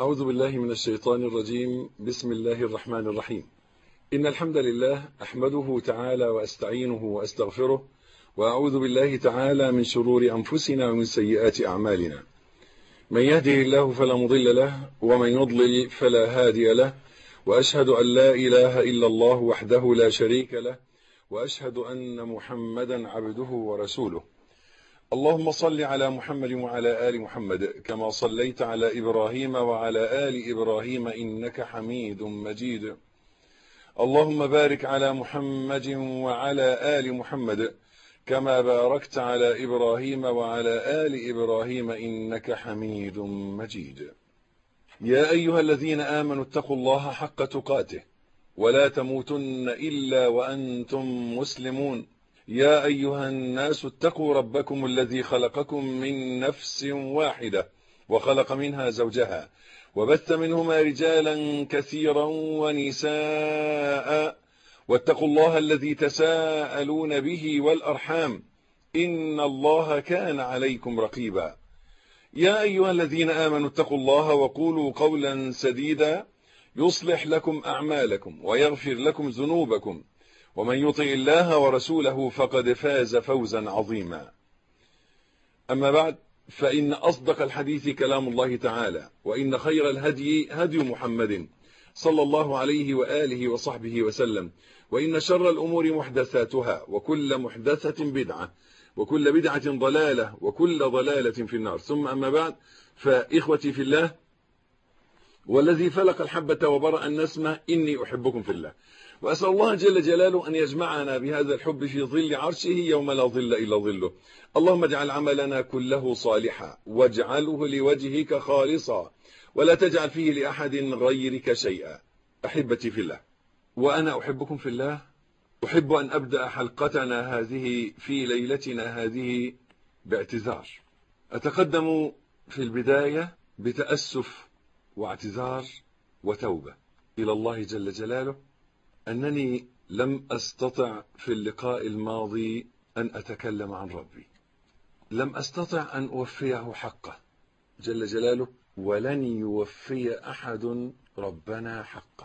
أعوذ بالله من الشيطان الرجيم بسم الله الرحمن الرحيم إن الحمد لله أحمده تعالى وأستعينه وأستغفره وأعوذ بالله تعالى من شرور أنفسنا ومن سيئات أعمالنا من يهده الله فلا مضل له ومن يضلل فلا هادي له وأشهد أن لا إله إلا الله وحده لا شريك له وأشهد أن محمدا عبده ورسوله اللهم صل على محمد وعلى آل محمد كما صليت على إبراهيم وعلى آل إبراهيم إنك حميد مجيد اللهم بارك على محمد وعلى آل محمد كما باركت على إبراهيم وعلى آل إبراهيم إنك حميد مجيد يا أيها الذين آمنوا اتقوا الله حق تقاته ولا تموتن إلا وأنتم مسلمون يا أيها الناس اتقوا ربكم الذي خلقكم من نفس واحدة وخلق منها زوجها وبث منهما رجالا كثيرا ونساء واتقوا الله الذي تساءلون به والأرحام إن الله كان عليكم رقيبا يا أيها الذين آمنوا اتقوا الله وقولوا قولا سديدا يصلح لكم أعمالكم ويغفر لكم ذنوبكم ومن يطع الله ورسوله فقد فاز فوزا عظيما أما بعد فإن أصدق الحديث كلام الله تعالى وإن خير الهدي هدي محمد صلى الله عليه وآله وصحبه وسلم وإن شر الأمور محدثاتها وكل محدثة بدعة وكل بدعة ضلالة وكل ضلالة في النار ثم أما بعد فإخوتي في الله والذي فلق الحبة وبرأ النسمة إني أحبكم في الله وأسأل الله جل جلاله أن يجمعنا بهذا الحب في ظل عرشه يوم لا ظل إلا ظله اللهم اجعل عملنا كله صالحا واجعله لوجهك خالصا ولا تجعل فيه لأحد غيرك شيئا أحبتي في الله وأنا أحبكم في الله أحب أن أبدأ حلقتنا هذه في ليلتنا هذه باعتذار أتقدم في البداية بتأسف واعتذار وتوبة إلى الله جل جلاله أنني لم أستطع في اللقاء الماضي أن أتكلم عن ربي لم أستطع أن أوفيه حقه جل جلاله ولن يوفي أحد ربنا حقه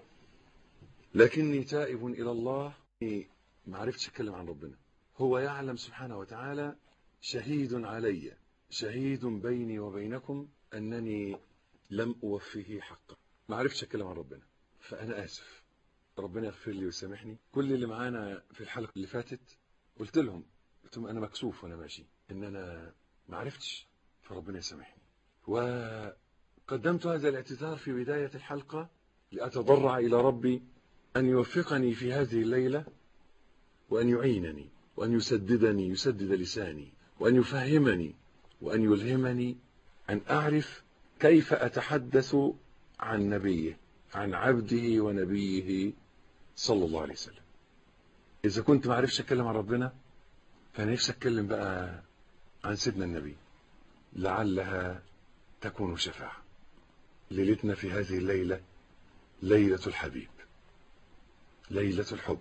لكني تائب إلى الله ما عرفتش أتكلم عن ربنا هو يعلم سبحانه وتعالى شهيد علي شهيد بيني وبينكم أنني لم أوفيه حقه ما عرفتش أتكلم عن ربنا فأنا آسف ربنا يغفر لي ويسامحني كل اللي معانا في الحلقة اللي فاتت قلت لهم قلت لهم أنا مكسوف وأنا ماشي إن أنا ما عرفتش فربنا يسامحني وقدمت هذا الاعتذار في بداية الحلقة لأتضرع إلى ربي أن يوفقني في هذه الليلة وأن يعينني وأن يسددني يسدد لساني وأن يفهمني وأن يلهمني أن أعرف كيف أتحدث عن نبيه عن عبده ونبيه صلى الله عليه وسلم إذا كنت ما عرفش أتكلم عن ربنا فأنا نفسي أتكلم بقى عن سيدنا النبي لعلها تكون شفاعة ليلتنا في هذه الليلة ليلة الحبيب ليلة الحب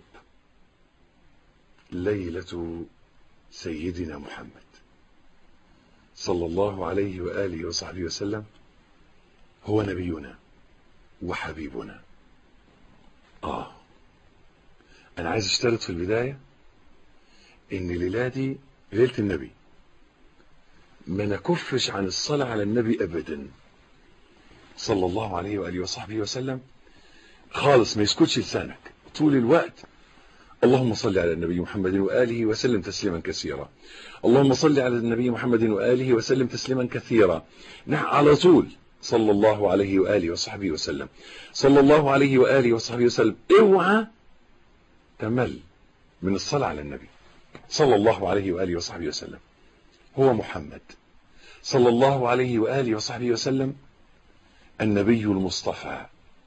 ليلة سيدنا محمد صلى الله عليه وآله وصحبه وسلم هو نبينا وحبيبنا آه أنا عايز اشترط في البداية إن ليلادي ليلة النبي ما نكفش عن الصلاة على النبي أبدا صلى الله عليه وآله وصحبه وسلم خالص ما يسكتش لسانك طول الوقت اللهم صل على النبي محمد وآله وسلم تسليما كثيرا اللهم صل على النبي محمد وآله وسلم تسليما كثيرا نعم على طول صلى الله عليه وآله وصحبه وسلم صلى الله عليه وآله وصحبه وسلم اوعى تمل من الصلاة على النبي صلى الله عليه وآله وصحبه وسلم هو محمد صلى الله عليه وآله وصحبه وسلم النبي المصطفى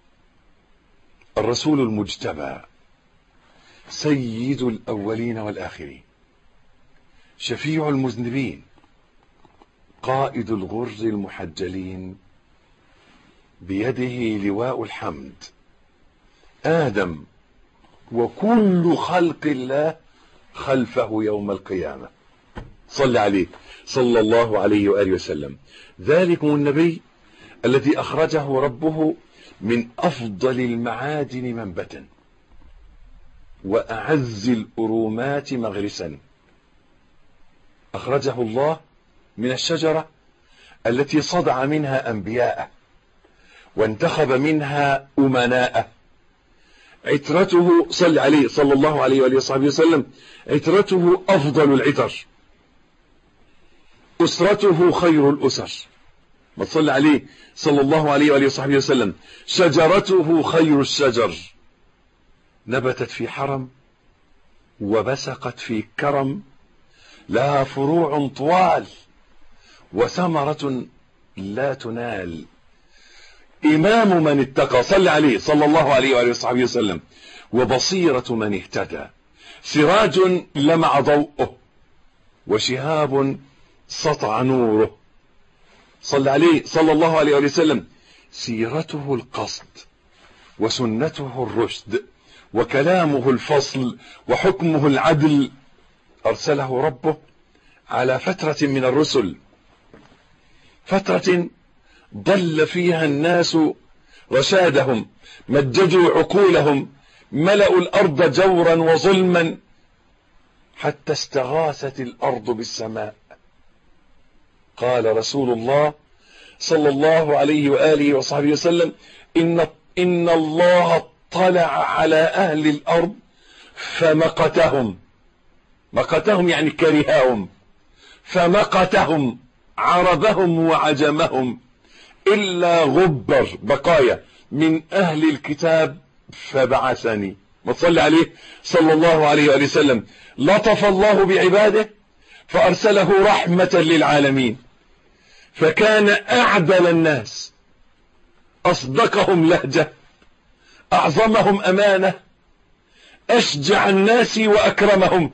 الرسول المجتبى سيد الأولين والآخرين شفيع المذنبين قائد الغر المحجلين بيده لواء الحمد آدم وكل خلق الله خلفه يوم القيامة صل عليه صلى الله عليه وآله وسلم ذلكم النبي الذي أخرجه ربه من أفضل المعادن منبتا وأعز الأرومات مغرسا أخرجه الله من الشجرة التي صدع منها أنبياءه وانتخب منها أمناءه عترته صل عليه صلى الله عليه وآله وصحبه وسلم عترته أفضل العتر أسرته خير الأسر ما تصلي عليه صلى الله عليه وآله وصحبه وسلم شجرته خير الشجر نبتت في حرم وبسقت في كرم لها فروع طوال وثمرة لا تنال إمام من اتقى صلى عليه صلى الله عليه وآله وصحبه وسلم وبصيرة من اهتدى سراج لمع ضوءه وشهاب سطع نوره صلى عليه صلى الله عليه وآله وسلم سيرته القصد وسنته الرشد وكلامه الفصل وحكمه العدل أرسله ربه على فترة من الرسل فترة ضل فيها الناس رشادهم مججوا عقولهم ملأوا الأرض جورا وظلما حتى استغاثت الأرض بالسماء قال رسول الله صلى الله عليه وآله وصحبه وسلم إن, إن الله اطلع على أهل الأرض فمقتهم مقتهم يعني كرههم فمقتهم عربهم وعجمهم إلا غبر بقايا من أهل الكتاب فبعثني ما تصلي عليه صلى الله عليه وآله وسلم لطف الله بعباده فأرسله رحمة للعالمين فكان أعدل الناس أصدقهم لهجة أعظمهم أمانة أشجع الناس وأكرمهم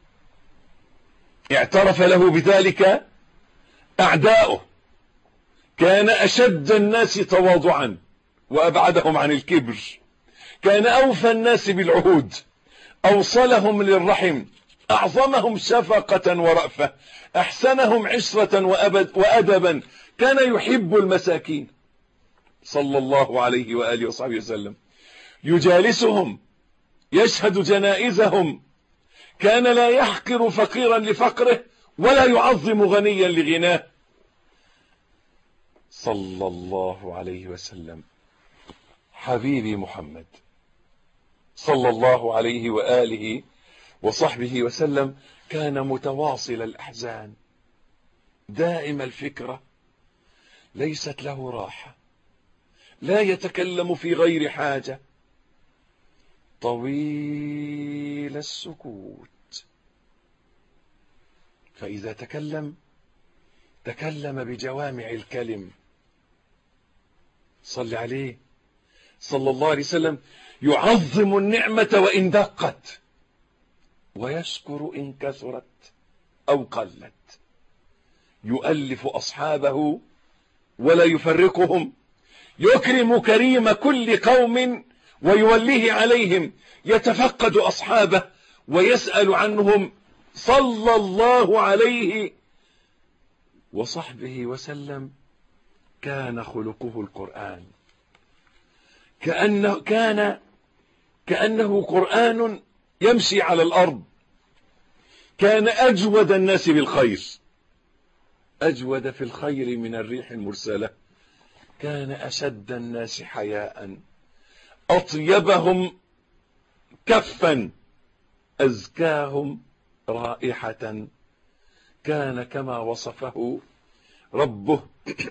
اعترف له بذلك أعداؤه كان أشد الناس تواضعا وأبعدهم عن الكبر كان أوفى الناس بالعهود أوصلهم للرحم أعظمهم شفقة ورأفة أحسنهم عشرة وأبد وأدبا كان يحب المساكين صلى الله عليه وآله وصحبه وسلم يجالسهم يشهد جنائزهم كان لا يحقر فقيرا لفقره ولا يعظم غنيا لغناه صلى الله عليه وسلم حبيبي محمد صلى الله عليه وآله وصحبه وسلم كان متواصل الأحزان دائم الفكرة ليست له راحة لا يتكلم في غير حاجة طويل السكوت فإذا تكلم تكلم بجوامع الكلم صل عليه صلى الله عليه وسلم يعظم النعمة وإن دقت ويشكر إن كثرت أو قلت يؤلف أصحابه ولا يفرقهم يكرم كريم كل قوم ويوليه عليهم يتفقد أصحابه ويسأل عنهم صلى الله عليه وصحبه وسلم كان خلقه القرآن كأنه كان كأنه قرآن يمشي على الأرض كان أجود الناس بالخير أجود في الخير من الريح المرسلة كان أشد الناس حياء أطيبهم كفا أزكاهم رائحة كان كما وصفه ربه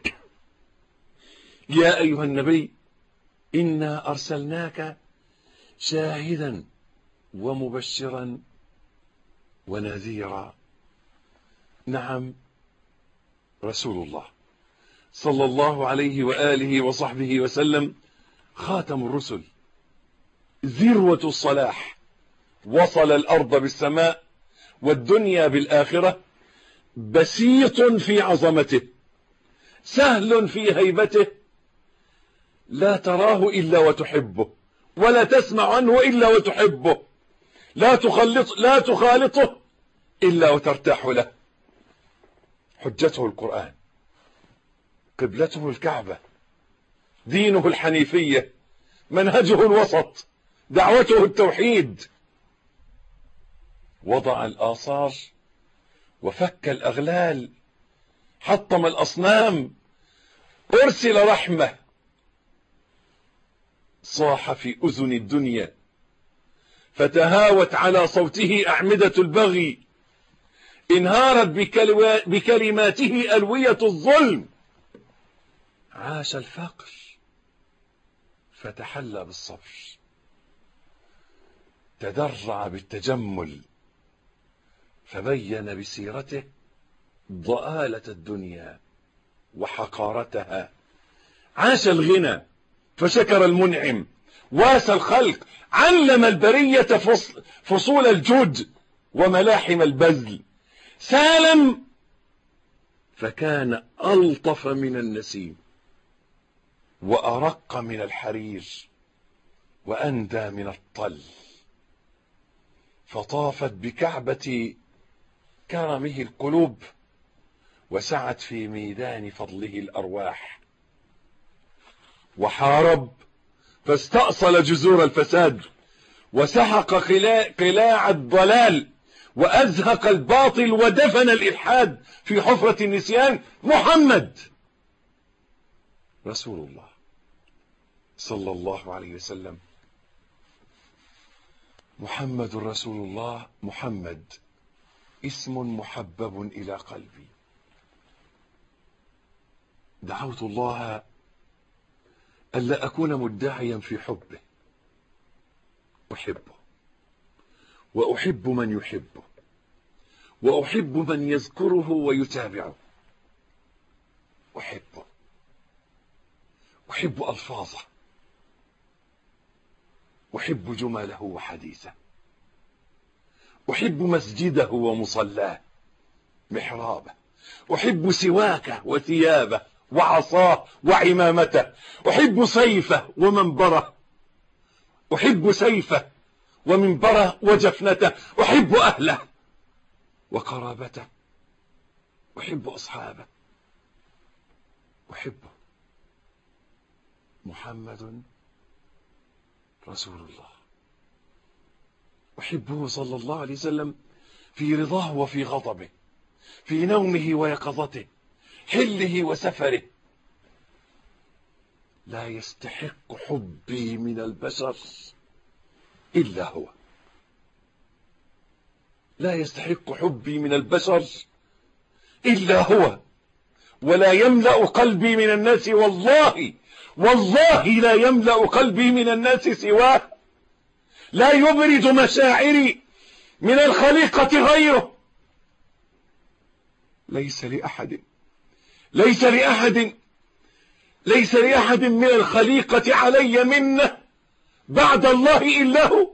يا أيها النبي إنا أرسلناك شاهدا ومبشرا ونذيرا نعم رسول الله صلى الله عليه وآله وصحبه وسلم خاتم الرسل ذروة الصلاح وصل الأرض بالسماء والدنيا بالآخرة بسيط في عظمته سهل في هيبته لا تراه إلا وتحبه ولا تسمع عنه إلا وتحبه لا تخلط لا تخالطه إلا وترتاح له حجته القرآن قبلته الكعبة دينه الحنيفية منهجه الوسط دعوته التوحيد وضع الآثار وفك الأغلال حطم الأصنام أرسل رحمة صاح في أذن الدنيا فتهاوت على صوته أعمدة البغي انهارت بكلماته ألوية الظلم عاش الفقر فتحلى بالصبر تدرع بالتجمل فبين بسيرته ضآلة الدنيا وحقارتها عاش الغنى فشكر المنعم واسى الخلق علم البرية فصول الجود وملاحم البذل سالم فكان ألطف من النسيم وأرق من الحرير وأندى من الطل فطافت بكعبة كرمه القلوب وسعت في ميدان فضله الأرواح وحارب فاستأصل جذور الفساد وسحق قلاع الضلال وأزهق الباطل ودفن الإلحاد في حفرة النسيان محمد رسول الله صلى الله عليه وسلم محمد رسول الله محمد اسم محبب إلى قلبي دعوت الله ألا أكون مدعيا في حبه أحبه وأحب من يحبه وأحب من يذكره ويتابعه أحبه أحب ألفاظه أحب جمله وحديثه أحب مسجده ومصلاه محرابه أحب سواكه وثيابه وعصاه وعمامته أحب سيفه ومنبره أحب سيفه ومنبره وجفنته أحب أهله وقرابته أحب أصحابه أحبه محمد رسول الله أحبه صلى الله عليه وسلم في رضاه وفي غضبه في نومه ويقظته حله وسفره لا يستحق حبي من البشر إلا هو لا يستحق حبي من البشر إلا هو ولا يملأ قلبي من الناس والله والله لا يملأ قلبي من الناس سواه لا يبرد مشاعري من الخليقة غيره ليس لأحد ليس لأحد ليس لأحد من الخليقة علي منه بعد الله إلا هو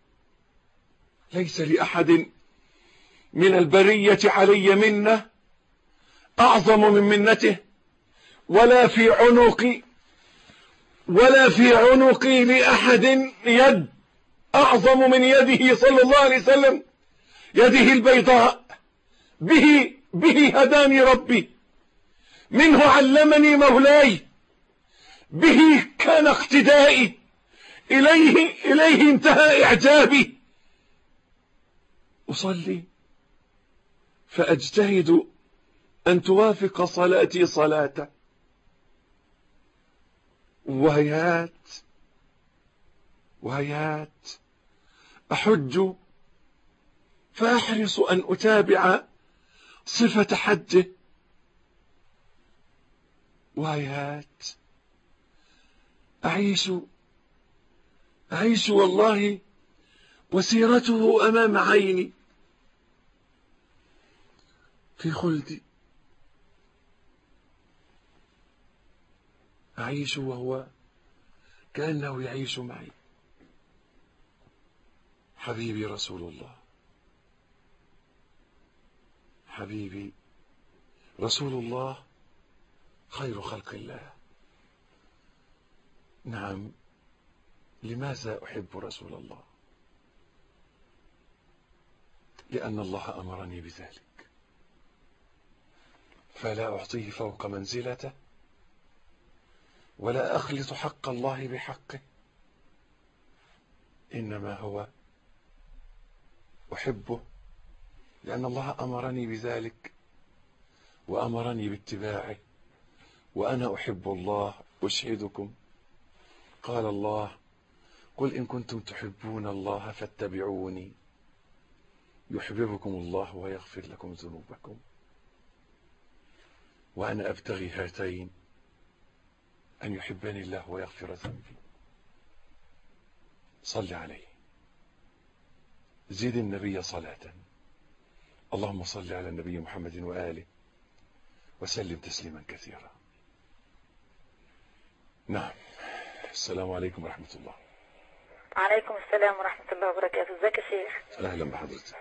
ليس لأحد من البرية علي منه أعظم من منته ولا في عنقي ولا في عنقي لأحد يد أعظم من يده صلى الله عليه وسلم يده البيضاء به به هداني ربي منه علمني مولاي به كان اقتدائي إليه, إليه انتهى إعجابي أصلي فأجتهد أن توافق صلاتي صلاته وهيات وهيات أحج فأحرص أن أتابع صفة حجه وهيات أعيش أعيش والله وسيرته أمام عيني في خلدي أعيش وهو كأنه يعيش معي حبيبي رسول الله حبيبي رسول الله خير خلق الله نعم لماذا أحب رسول الله لأن الله أمرني بذلك فلا أعطيه فوق منزلته ولا أخلط حق الله بحقه إنما هو أحبه لأن الله أمرني بذلك وأمرني باتباعه وأنا أحب الله أشهدكم قال الله قل إن كنتم تحبون الله فاتبعوني يحببكم الله ويغفر لكم ذنوبكم وأنا أبتغي هاتين أن يحبني الله ويغفر ذنبي صل عليه زد النبي صلاة اللهم صل على النبي محمد وآله وسلم تسليما كثيرا نعم السلام عليكم ورحمة الله عليكم السلام ورحمة الله وبركاته ازيك يا شيخ أهلا بحضرتك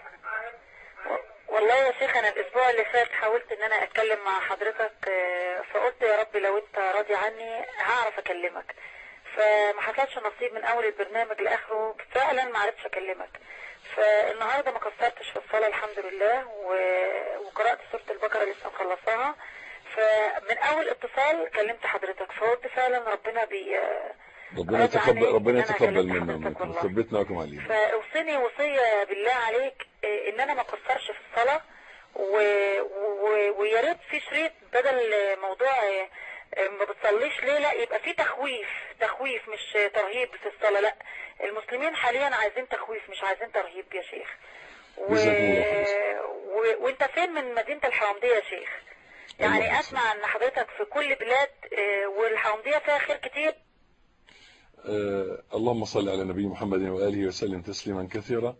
و- والله يا شيخ انا الاسبوع اللي فات حاولت ان انا اتكلم مع حضرتك آه، فقلت يا رب لو انت راضي عني هعرف اكلمك فما حصلش نصيب من اول البرنامج لاخره فعلا ما عرفتش اكلمك فالنهارده ما قصرتش في الصلاه الحمد لله و- وقرات سوره البقره لسه مخلصاها فمن اول اتصال كلمت حضرتك فقلت فعلا ربنا بي ربنا رد يتقبل عني ربنا إن أنا يتقبل كلمت منا حضرتك ومنكم والله. ثبتنا وكم علينا فاوصني وصية بالله عليك آه، ان انا ما اقصرش في الصلاة و... و... ويا ريت في شريط بدل موضوع آه، آه، ما بتصليش ليه لا يبقى في تخويف تخويف مش ترهيب في الصلاة لا المسلمين حاليا عايزين تخويف مش عايزين ترهيب يا شيخ و... جزاكم الله خير. و... وانت فين من مدينة الحومدية يا شيخ الله يعني يسلمك. اسمع ان حضرتك في كل بلاد آه، والحومدية فيها خير كتير آه اللهم صل على النبي محمد وآله وسلم تسليما كثيرا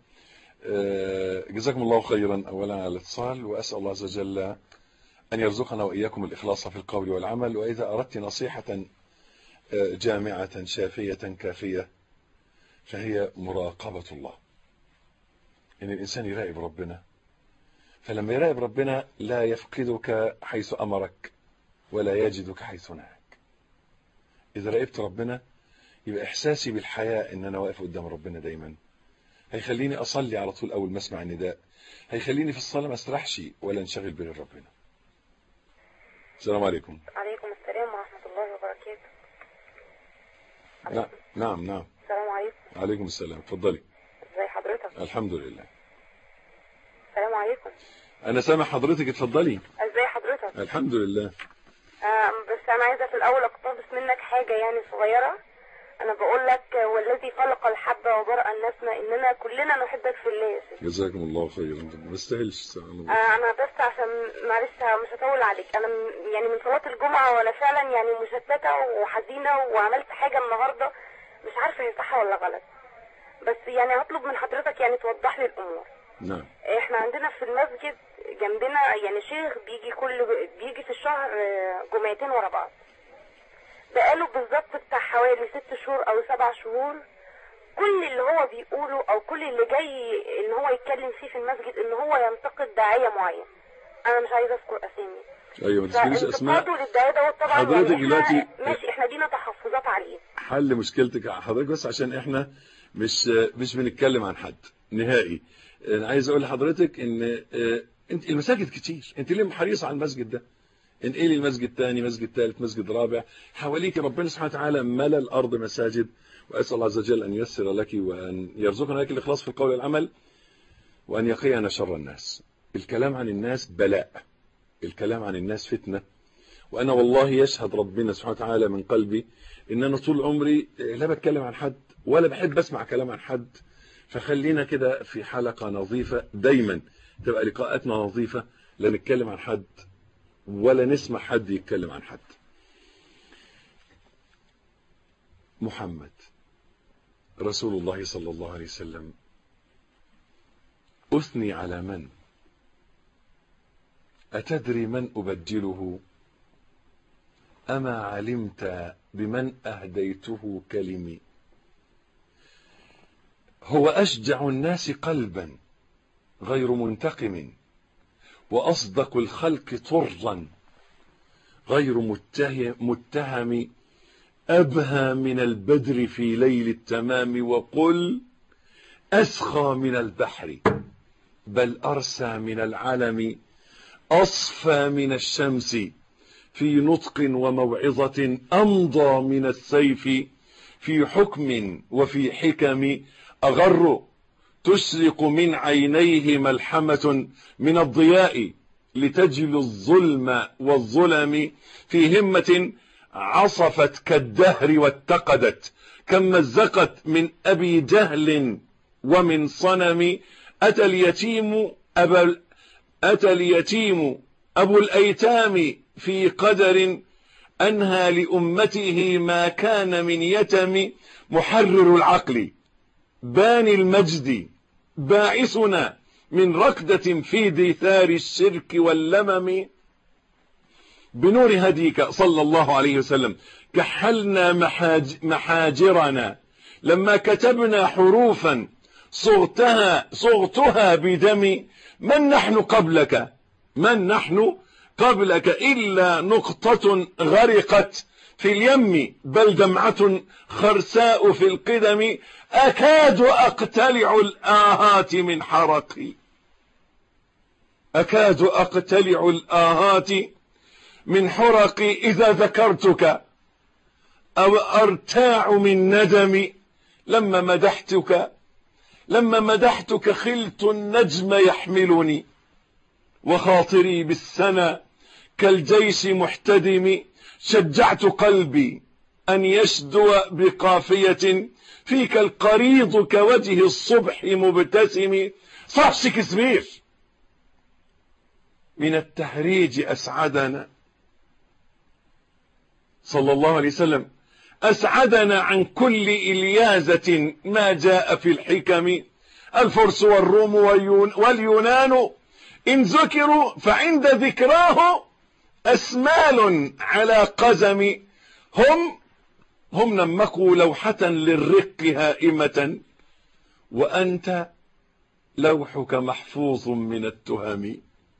آه جزاكم الله خيرا أولا على الاتصال وأسأل الله عز وجل أن يرزقنا وإياكم الإخلاص في القول والعمل وإذا أردت نصيحة آه جامعة شافية كافية فهي مراقبة الله إن الإنسان يراقب ربنا فلما يراقب ربنا لا يفقدك حيث أمرك ولا يجدك حيث نهاك إذا راقبت ربنا يبقى إحساسي بالحياة إن أنا واقف قدام ربنا دايما هيخليني أصلي على طول أول ما أسمع النداء هيخليني في الصلاة ما أسرحش ولا انشغل بغير ربنا السلام عليكم عليكم السلام ورحمة الله وبركاته نعم نعم نعم السلام عليكم عليكم السلام اتفضلي ازي حضرتك الحمد لله السلام عليكم أنا سامع حضرتك اتفضلي ازي حضرتك الحمد لله آه بس انا عايزه في الاول اقتبس منك حاجه يعني صغيره انا بقول لك آه، والذي خلق الحب وبرأ النسمة اننا كلنا نحبك في الله يا سيدي جزاكم الله خيرا ما استاهلش آه انا بس عشان معلش مش هطول عليك انا م- يعني من صلاه الجمعه وانا فعلا يعني مشتته وحزينه وعملت حاجه النهارده مش عارفه هي صح ولا غلط بس يعني هطلب من حضرتك يعني توضح لي الامور نعم احنا عندنا في المسجد جنبنا يعني شيخ بيجي كل بيجي في الشهر آه، جمعتين ورا بعض بقاله بالظبط بتاع حوالي ست شهور او سبع شهور كل اللي هو بيقوله او كل اللي جاي ان هو يتكلم فيه في المسجد ان هو ينتقد داعية معين انا مش عايزه اذكر اسامي أيوة ما تذكريش أسماء فانتقاده للداعية دوت طبعا حضرتك يعني دلوقتي- احنا ماشي احنا لينا تحفظات عليه حل مشكلتك حضرتك بس عشان احنا مش مش بنتكلم عن حد نهائي انا عايز اقول لحضرتك ان اه، انت المساجد كتير انت ليه حريص على المسجد ده انقلي المسجد تاني مسجد ثالث مسجد رابع حواليك ربنا سبحانه وتعالى ملا الارض مساجد واسال الله عز وجل ان ييسر لك وان يرزقنا لك الاخلاص في القول والعمل وان يقينا شر الناس الكلام عن الناس بلاء الكلام عن الناس فتنه وانا والله يشهد ربنا سبحانه وتعالى من قلبي ان انا طول عمري لا بتكلم عن حد ولا بحب اسمع كلام عن حد فخلينا كده في حلقة نظيفة دايما تبقى لقاءاتنا نظيفة لا نتكلم عن حد ولا نسمع حد يتكلم عن حد محمد رسول الله صلى الله عليه وسلم أثني على من أتدري من أبجله أما علمت بمن أهديته كلمي هو أشجع الناس قلبا غير منتقم وأصدق الخلق طرا غير متهم, متهم أبهى من البدر في ليل التمام وقل أسخى من البحر بل أرسى من العلم أصفى من الشمس في نطق وموعظة أمضى من السيف في حكم وفي حكم أغر تشرق من عينيه ملحمة من الضياء لتجل الظلم والظلم في همة عصفت كالدهر واتقدت كم مزقت من أبي جهل ومن صنم أتى اليتيم أبا أتى اليتيم أبو الأيتام في قدر أنهى لأمته ما كان من يتم محرر العقل باني المجد باعثنا من ركدة في دثار الشرك واللمم بنور هديك صلى الله عليه وسلم كحلنا محاج محاجرنا لما كتبنا حروفا صغتها, صغتها بدم من نحن قبلك من نحن قبلك إلا نقطة غرقت في اليم بل دمعة خرساء في القدم أكاد أقتلع الآهات من حرقي أكاد أقتلع الآهات من حرقي إذا ذكرتك أو أرتاع من ندمي لما مدحتك لما مدحتك خلت النجم يحملني وخاطري بالسنة كالجيش محتدم شجعت قلبي أن يشدو بقافية فيك القريض كوجه الصبح مبتسم صح شكسبير من التهريج أسعدنا صلى الله عليه وسلم أسعدنا عن كل إليازة ما جاء في الحكم الفرس والروم واليونان إن ذكروا فعند ذكراه أسمال على قزم هم هم نمكوا لوحة للرق هائمة وأنت لوحك محفوظ من التهم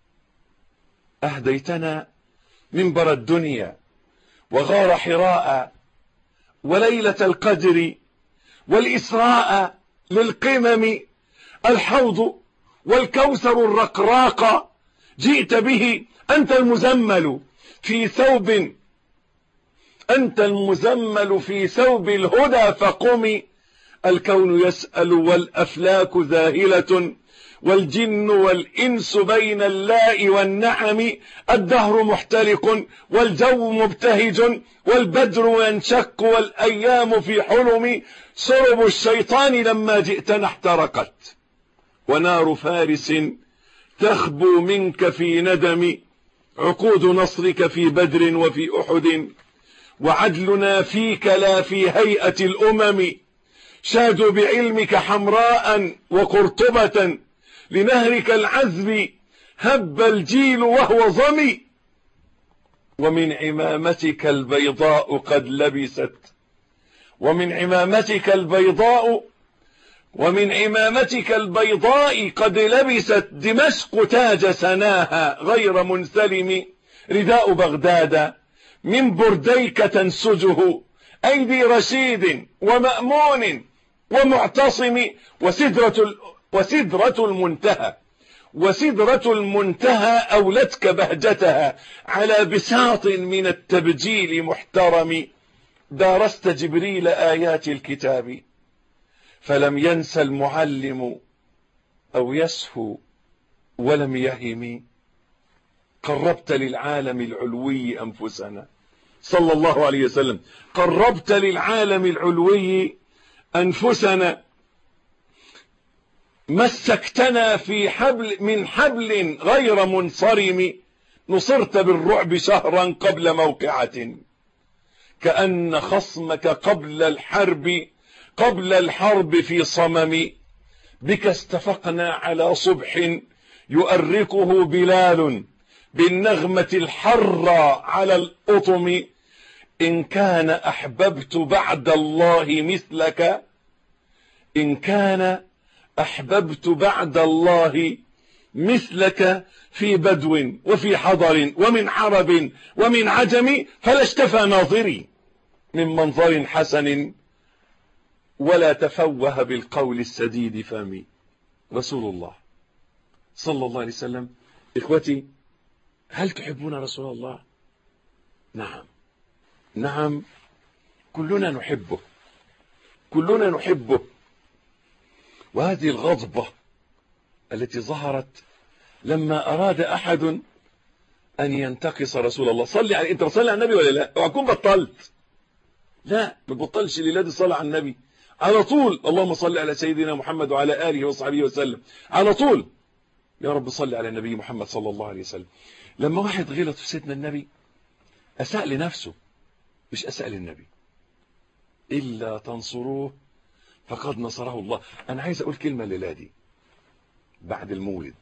أهديتنا منبر الدنيا وغار حراء وليلة القدر والإسراء للقمم الحوض والكوثر الرقراق جئت به أنت المزمل في ثوب أنت المزمل في ثوب الهدى فقم الكون يسأل والأفلاك ذاهلة والجن والإنس بين اللاء والنعم الدهر محترق والجو مبتهج والبدر ينشق والأيام في حلم سرب الشيطان لما جئتنا احترقت ونار فارس تخبو منك في ندم عقود نصرك في بدر وفي أحد وعدلنا فيك لا في هيئة الأمم شادوا بعلمك حمراء وقرطبة لنهرك العذب هب الجيل وهو ظمي ومن عمامتك البيضاء قد لبست ومن عمامتك البيضاء ومن عمامتك البيضاء قد لبست دمشق تاج سناها غير منسلم رداء بغداد من برديك تنسجه أيدي رشيد ومأمون ومعتصم وسدرة, وسدرة المنتهى وسدرة المنتهى أولتك بهجتها على بساط من التبجيل محترم دارست جبريل آيات الكتاب فلم ينس المعلم أو يسهو ولم يهم قربت للعالم العلوي أنفسنا صلى الله عليه وسلم قربت للعالم العلوي أنفسنا مسكتنا في حبل من حبل غير منصرم نصرت بالرعب شهرا قبل موقعة كأن خصمك قبل الحرب قبل الحرب في صمم بك استفقنا على صبح يؤركه بلال بالنغمة الحرة على الأطم إن كان أحببت بعد الله مثلك إن كان أحببت بعد الله مثلك في بدو وفي حضر ومن عرب ومن عجم فلا اشتفى ناظري من منظر حسن ولا تفوه بالقول السديد فمي رسول الله صلى الله عليه وسلم إخوتي هل تحبون رسول الله نعم نعم كلنا نحبه كلنا نحبه وهذه الغضبة التي ظهرت لما أراد أحد أن ينتقص رسول الله صلي عليه أنت بتصلي على النبي ولا لا وأكون بطلت لا ما تبطلش لله الصلاة على النبي على طول اللهم صل على سيدنا محمد وعلى آله وصحبه وسلم على طول يا رب صل على النبي محمد صلى الله عليه وسلم لما واحد غلط في سيدنا النبي أساء لنفسه مش أساء للنبي إلا تنصروه فقد نصره الله أنا عايز أقول كلمة الليلة دي بعد المولد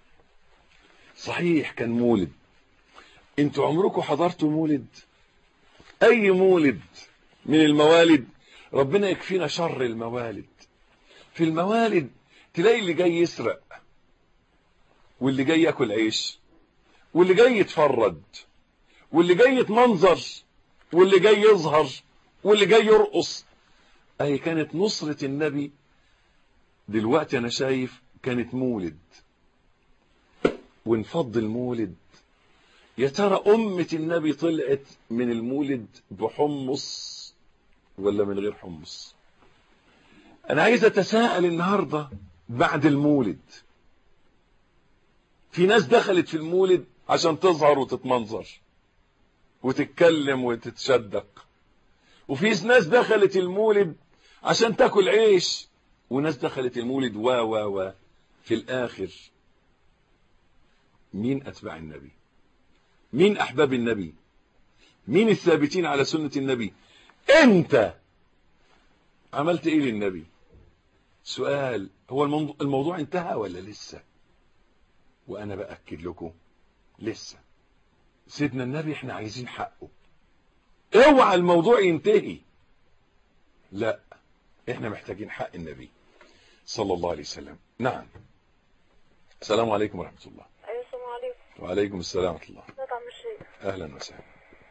صحيح كان مولد انتوا عمركم حضرتوا مولد أي مولد من الموالد ربنا يكفينا شر الموالد في الموالد تلاقي اللي جاي يسرق واللي جاي ياكل عيش واللي جاي يتفرد واللي جاي يتمنظر واللي جاي يظهر واللي جاي يرقص اهي كانت نصرة النبي دلوقتي انا شايف كانت مولد ونفض المولد يا ترى أمة النبي طلعت من المولد بحمص ولا من غير حمص أنا عايز أتساءل النهاردة بعد المولد في ناس دخلت في المولد عشان تظهر وتتمنظر وتتكلم وتتشدق وفي ناس دخلت المولد عشان تاكل عيش وناس دخلت المولد و و و في الآخر مين أتباع النبي مين أحباب النبي مين الثابتين على سنة النبي أنت عملت إيه للنبي سؤال هو الموضوع انتهى ولا لسه وأنا بأكد لكم لسه سيدنا النبي احنا عايزين حقه اوعى الموضوع ينتهي لا احنا محتاجين حق النبي صلى الله عليه وسلم نعم السلام عليكم ورحمة الله ايوه السلام عليكم وعليكم السلام ورحمة الله ازيك يا عم الشيخ أهلا وسهلا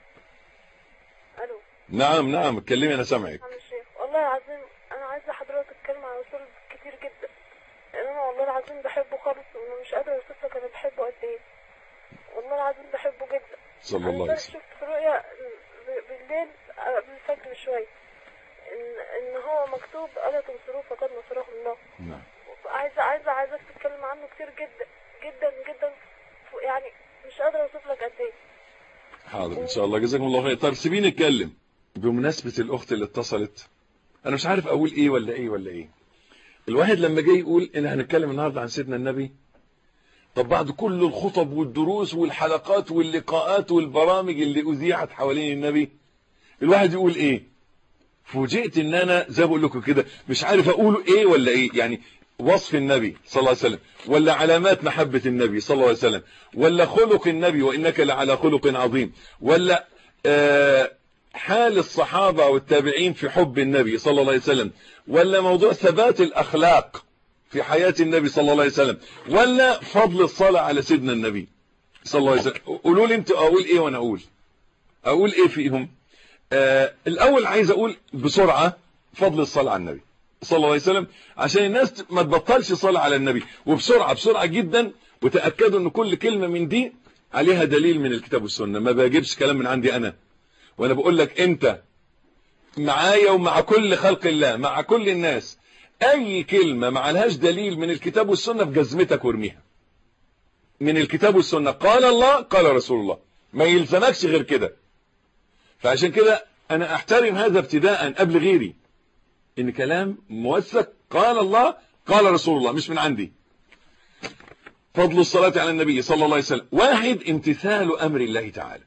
الو نعم نعم اتكلمي أنا سامعك عم الشيخ والله العظيم انا عايزه حضرتك تتكلم عن رسول كتير جدا لان انا والله العظيم بحبه خالص ومش قادره اوصف لك انا بحبه قد ايه والله العظيم بحبه جدا صلى انا الله عليه امبارح وسلم شفت في رؤيا ب- بالليل قبل الفجر بشويه ان ان هو مكتوب الا تنصروه فقد نصره الله نعم عايزه عايزه عايزك تتكلم عنه كتير جدا جدا جدا ف- يعني مش قادره اوصف لك قد ايه حاضر ان شاء الله جزاكم الله خير طب سيبيني اتكلم بمناسبة الاخت اللي اتصلت انا مش عارف اقول ايه ولا ايه ولا ايه الواحد لما جاي يقول ان هنتكلم النهارده عن سيدنا النبي طب بعد كل الخطب والدروس والحلقات واللقاءات والبرامج اللي اذيعت حوالين النبي الواحد يقول ايه فوجئت ان انا زي ما بقول لكم كده مش عارف اقول ايه ولا ايه يعني وصف النبي صلى الله عليه وسلم ولا علامات محبة النبي صلى الله عليه وسلم ولا خلق النبي وإنك لعلى خلق عظيم ولا آه حال الصحابة والتابعين في حب النبي صلى الله عليه وسلم ولا موضوع ثبات الأخلاق في حياة النبي صلى الله عليه وسلم ولا فضل الصلاة على سيدنا النبي صلى الله عليه وسلم قولوا لي انتوا اقول ايه وانا اقول اقول ايه فيهم آه الاول عايز اقول بسرعة فضل الصلاة على النبي صلى الله عليه وسلم عشان الناس ما تبطلش صلاة على النبي وبسرعة بسرعة جدا وتأكدوا ان كل كلمة من دي عليها دليل من الكتاب والسنة ما بجيبش كلام من عندي انا وانا بقول لك انت معايا ومع كل خلق الله مع كل الناس اي كلمة ما عليهاش دليل من الكتاب والسنة في جزمتك وارميها من الكتاب والسنة قال الله قال رسول الله ما يلزمكش غير كده فعشان كده انا احترم هذا ابتداء قبل غيري ان كلام موثق قال الله قال رسول الله مش من عندي فضل الصلاة على النبي صلى الله عليه وسلم واحد امتثال امر الله تعالى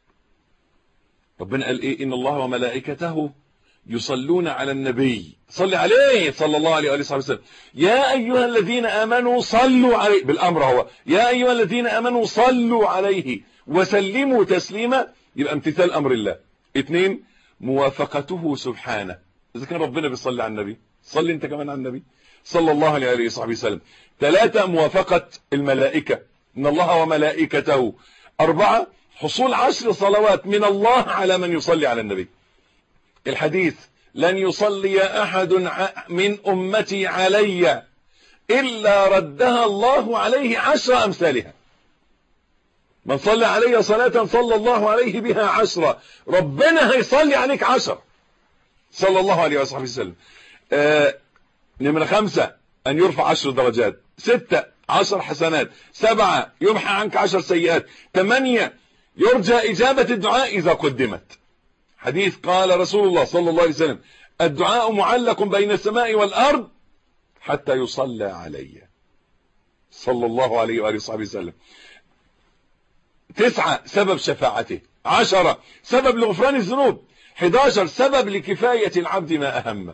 ربنا قال ايه ان الله وملائكته يصلون على النبي صل عليه صلى الله عليه وآله وسلم يا أيها الذين آمنوا صلوا عليه بالأمر هو يا أيها الذين آمنوا صلوا عليه وسلموا تسليما يبقى امتثال أمر الله اثنين موافقته سبحانه إذا كان ربنا بيصلي على النبي صلي انت كمان على النبي صلى الله عليه وآله وصحبه وسلم ثلاثة موافقة الملائكة إن الله وملائكته أربعة حصول عشر صلوات من الله على من يصلي على النبي الحديث لن يصلي أحد من أمتي علي إلا ردها الله عليه عشر أمثالها من صلى علي صلاة صلى الله عليه بها عشرة ربنا هيصلي عليك عشر صلى الله عليه وصحبه وسلم آه نمرة خمسة أن يرفع عشر درجات ستة عشر حسنات سبعة يمحى عنك عشر سيئات ثمانية يرجى إجابة الدعاء إذا قدمت حديث قال رسول الله صلى الله عليه وسلم الدعاء معلق بين السماء والأرض حتى يصلى علي صلى الله عليه وآله وصحبه وسلم تسعة سبب شفاعته عشرة سبب لغفران الذنوب 11 سبب لكفاية العبد ما أهمه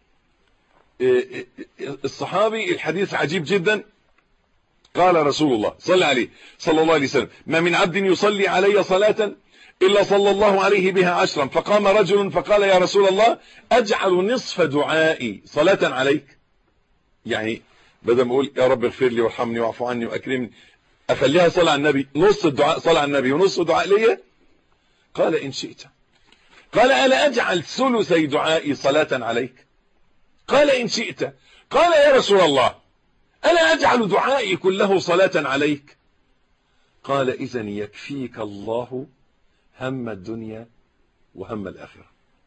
الصحابي الحديث عجيب جدا قال رسول الله صلى عليه صلى الله عليه وسلم ما من عبد يصلي علي صلاة إلا صلى الله عليه بها عشرا فقام رجل فقال يا رسول الله أجعل نصف دعائي صلاة عليك يعني بدل ما أقول يا رب اغفر لي وارحمني واعف عني وأكرمني أخليها صلاة على النبي نص الدعاء صلاة على النبي ونص دعاء لي قال إن شئت قال ألا أجعل ثلثي دعائي صلاة عليك قال إن شئت قال يا رسول الله ألا أجعل دعائي كله صلاة عليك قال إذا يكفيك الله هم الدنيا وهم الآخرة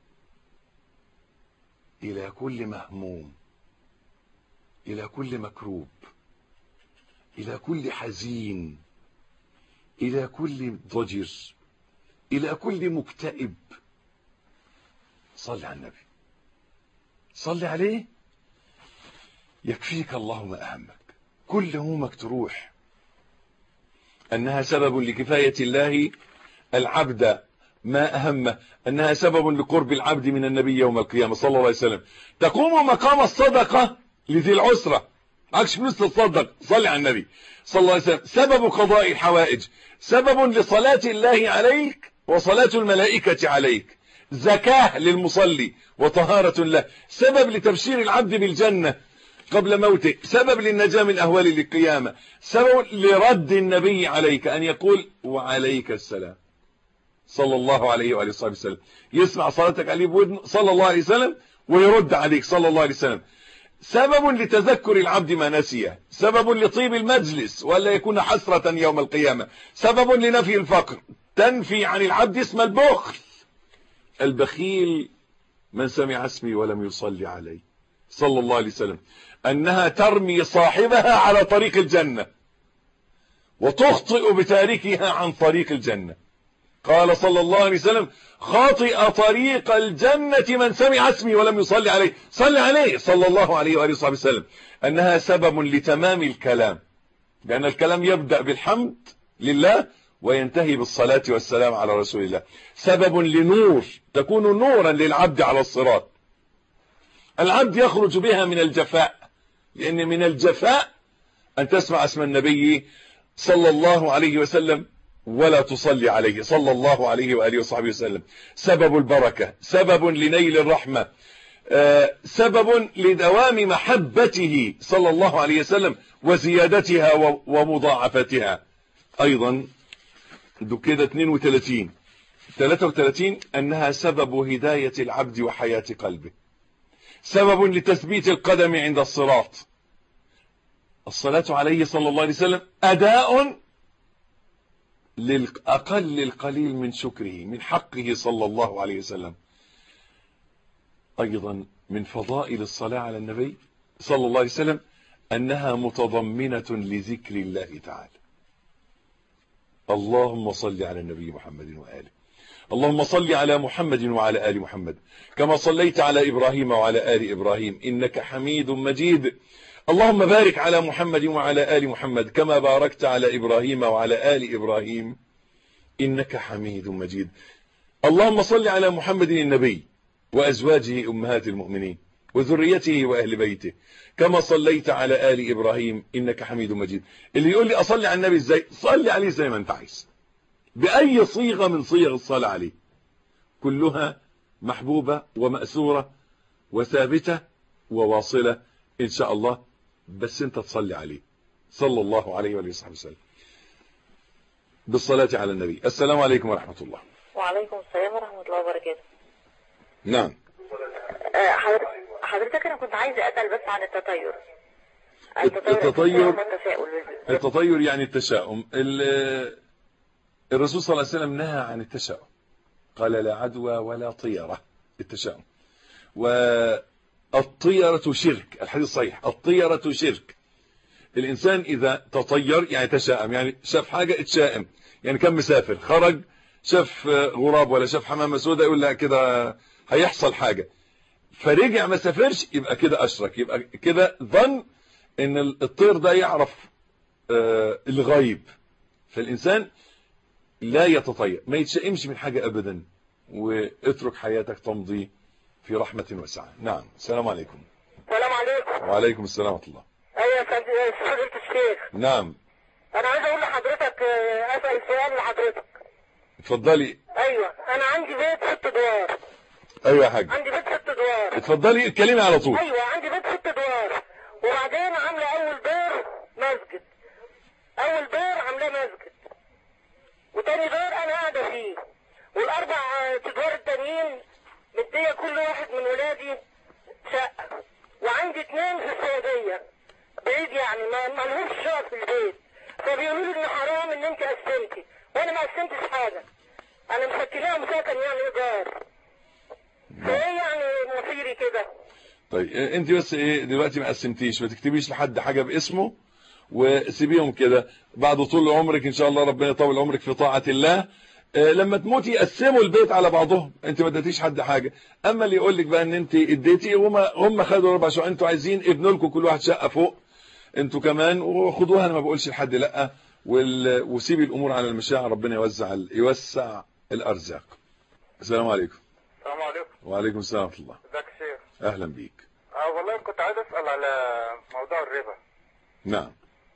إلى كل مهموم إلى كل مكروب إلى كل حزين إلى كل ضجر إلى كل مكتئب صل على النبي صل عليه يكفيك الله ما أهمك كل همومك تروح أنها سبب لكفاية الله العبد ما أهمه أنها سبب لقرب العبد من النبي يوم القيامة صلى الله عليه وسلم تقوم مقام الصدقة لذي العسرة عكس فلوس تتصدق صلي على النبي صلى الله عليه وسلم سبب قضاء الحوائج سبب لصلاة الله عليك وصلاة الملائكة عليك زكاة للمصلي وطهارة له سبب لتبشير العبد بالجنة قبل موته سبب للنجاة من أهوال القيامة سبب لرد النبي عليك أن يقول وعليك السلام صلى الله عليه وآله وصحبه وسلم يسمع صلاتك عليه بودن صلى الله عليه وسلم ويرد عليك صلى الله عليه وسلم سبب لتذكر العبد ما نسيه سبب لطيب المجلس ولا يكون حسرة يوم القيامة سبب لنفي الفقر تنفي عن العبد اسم البخل البخيل من سمع اسمي ولم يصلي علي صلى الله عليه وسلم أنها ترمي صاحبها على طريق الجنة وتخطئ بتاركها عن طريق الجنة قال صلى الله عليه وسلم خاطئ طريق الجنة من سمع اسمي ولم يصلي عليه صلى عليه صلى الله عليه وآله وصحبه وسلم أنها سبب لتمام الكلام لأن الكلام يبدأ بالحمد لله وينتهي بالصلاة والسلام على رسول الله سبب لنور تكون نورا للعبد على الصراط العبد يخرج بها من الجفاء لأن من الجفاء أن تسمع اسم النبي صلى الله عليه وسلم ولا تصلي عليه صلى الله عليه وآله وصحبه وسلم سبب البركة سبب لنيل الرحمة سبب لدوام محبته صلى الله عليه وسلم وزيادتها ومضاعفتها أيضا دو كده 32 33 أنها سبب هداية العبد وحياة قلبه سبب لتثبيت القدم عند الصراط الصلاة عليه صلى الله عليه وسلم أداء للأقل القليل من شكره من حقه صلى الله عليه وسلم أيضا من فضائل الصلاة على النبي صلى الله عليه وسلم أنها متضمنة لذكر الله تعالى اللهم صل على النبي محمد وآله اللهم صل على محمد وعلى آل محمد كما صليت على إبراهيم وعلى آل إبراهيم إنك حميد مجيد اللهم بارك على محمد وعلى آل محمد كما باركت على إبراهيم وعلى آل إبراهيم إنك حميد مجيد اللهم صل على محمد النبي وأزواجه أمهات المؤمنين وذريته وأهل بيته كما صليت على آل إبراهيم إنك حميد مجيد اللي يقول لي أصلي على النبي إزاي صلي عليه زي ما أنت عايز بأي صيغة من صيغ الصلاة عليه كلها محبوبة ومأسورة وثابتة وواصلة إن شاء الله بس أنت تصلي عليه صلى الله عليه وآله وصحبه وسلم بالصلاة على النبي السلام عليكم ورحمة الله وعليكم السلام ورحمة الله وبركاته نعم آه، حضر- حضرتك أنا كنت عايزة أسأل بس عن التطير التطير- والتفاؤل التطير يعني التشاؤم ال- الرسول صلى الله عليه وسلم نهى عن التشاؤم قال لا عدوى ولا طيرة التشاؤم والطيرة شرك الحديث صحيح الطيرة شرك الإنسان إذا تطير يعني تشاءم يعني شاف حاجة اتشائم يعني كان مسافر خرج شاف غراب ولا شاف حمامة سوداء يقول لا كده هيحصل حاجة فرجع ما سافرش يبقى كده أشرك يبقى كده ظن ان الطير ده يعرف آه الغيب فالإنسان لا يتطير ما يتشائمش من حاجة أبدا واترك حياتك تمضي في رحمة وسعة نعم السلام عليكم السلام عليكم وعليكم السلام ورحمة الله ايوه يا فندم يا فضيلة الشيخ نعم انا عايز اقول لحضرتك آه، اسال سؤال لحضرتك اتفضلي ايوه انا عندي بيت ست ادوار ايوه يا حاج عندي بيت ست ادوار اتفضلي اتكلمي على طول ايوه عندي بيت ست ادوار وبعدين عامله اول دور مسجد اول دور عاملاه مسجد وتاني دور انا قاعده فيه والاربع آه، ادوار التانيين مديه كل واحد من ولادي شقه وعندي اتنين في السعوديه بعيد يعني ما ما لهمش شقق في البيت فبيقولوا لي ان حرام ان انت قسمتي وانا ما قسمتش حاجه انا مسكناها مساكن يعني ايجار فايه يعني مصيري كده طيب اه، انت بس ايه دلوقتي ما قسمتيش ما تكتبيش لحد حاجة باسمه وسيبيهم كده بعد طول عمرك ان شاء الله ربنا يطول عمرك في طاعة الله اه، لما تموتي قسموا البيت على بعضهم انت ما اديتيش حد حاجة اما اللي يقول لك بقى ان انت اديتي هم هم خدوا اربع شقق انتوا عايزين ابنوا لكم كل واحد شقة فوق انتوا كمان وخدوها انا ما بقولش لحد لا وال- وسيبي الامور على المشاعر ربنا يوزع ال- يوسع الارزاق السلام عليكم السلام عليكم وعليكم السلام ورحمة الله ازيك يا شيخ اهلا بيك اه والله كنت عايز اسال على موضوع الربا نعم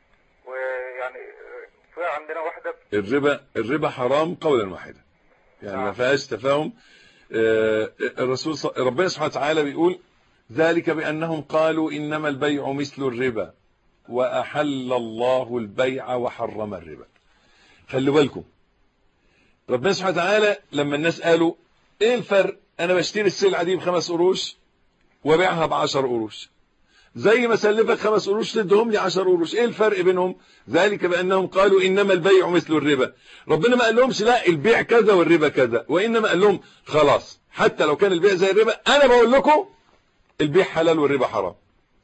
ويعني آه، في عندنا واحده الربا الربا حرام قولا واحدا يعني ما نعم. فيهاش تفاهم آه، الرسول ص- ربنا سبحانه وتعالى بيقول ذلك بأنهم قالوا إنما البيع مثل الربا وأحل الله البيع وحرم الربا خلوا بالكم ربنا سبحانه وتعالى لما الناس قالوا ايه الفرق انا بشتري السلعة دي بخمس قروش وبيعها بعشر قروش زي ما سلفك خمس قروش تدهم لي 10 قروش ايه الفرق بينهم ذلك بانهم قالوا انما البيع مثل الربا ربنا ما قال لهمش لا البيع كذا والربا كذا وانما قال لهم خلاص حتى لو كان البيع زي الربا انا بقول لكم البيع حلال والربا حرام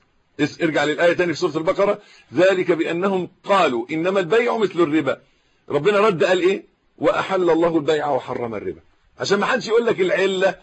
اس- ارجع للايه تاني في سوره البقره ذلك بانهم قالوا انما البيع مثل الربا ربنا رد قال ايه واحل الله البيع وحرم الربا عشان ما حدش يقول لك العله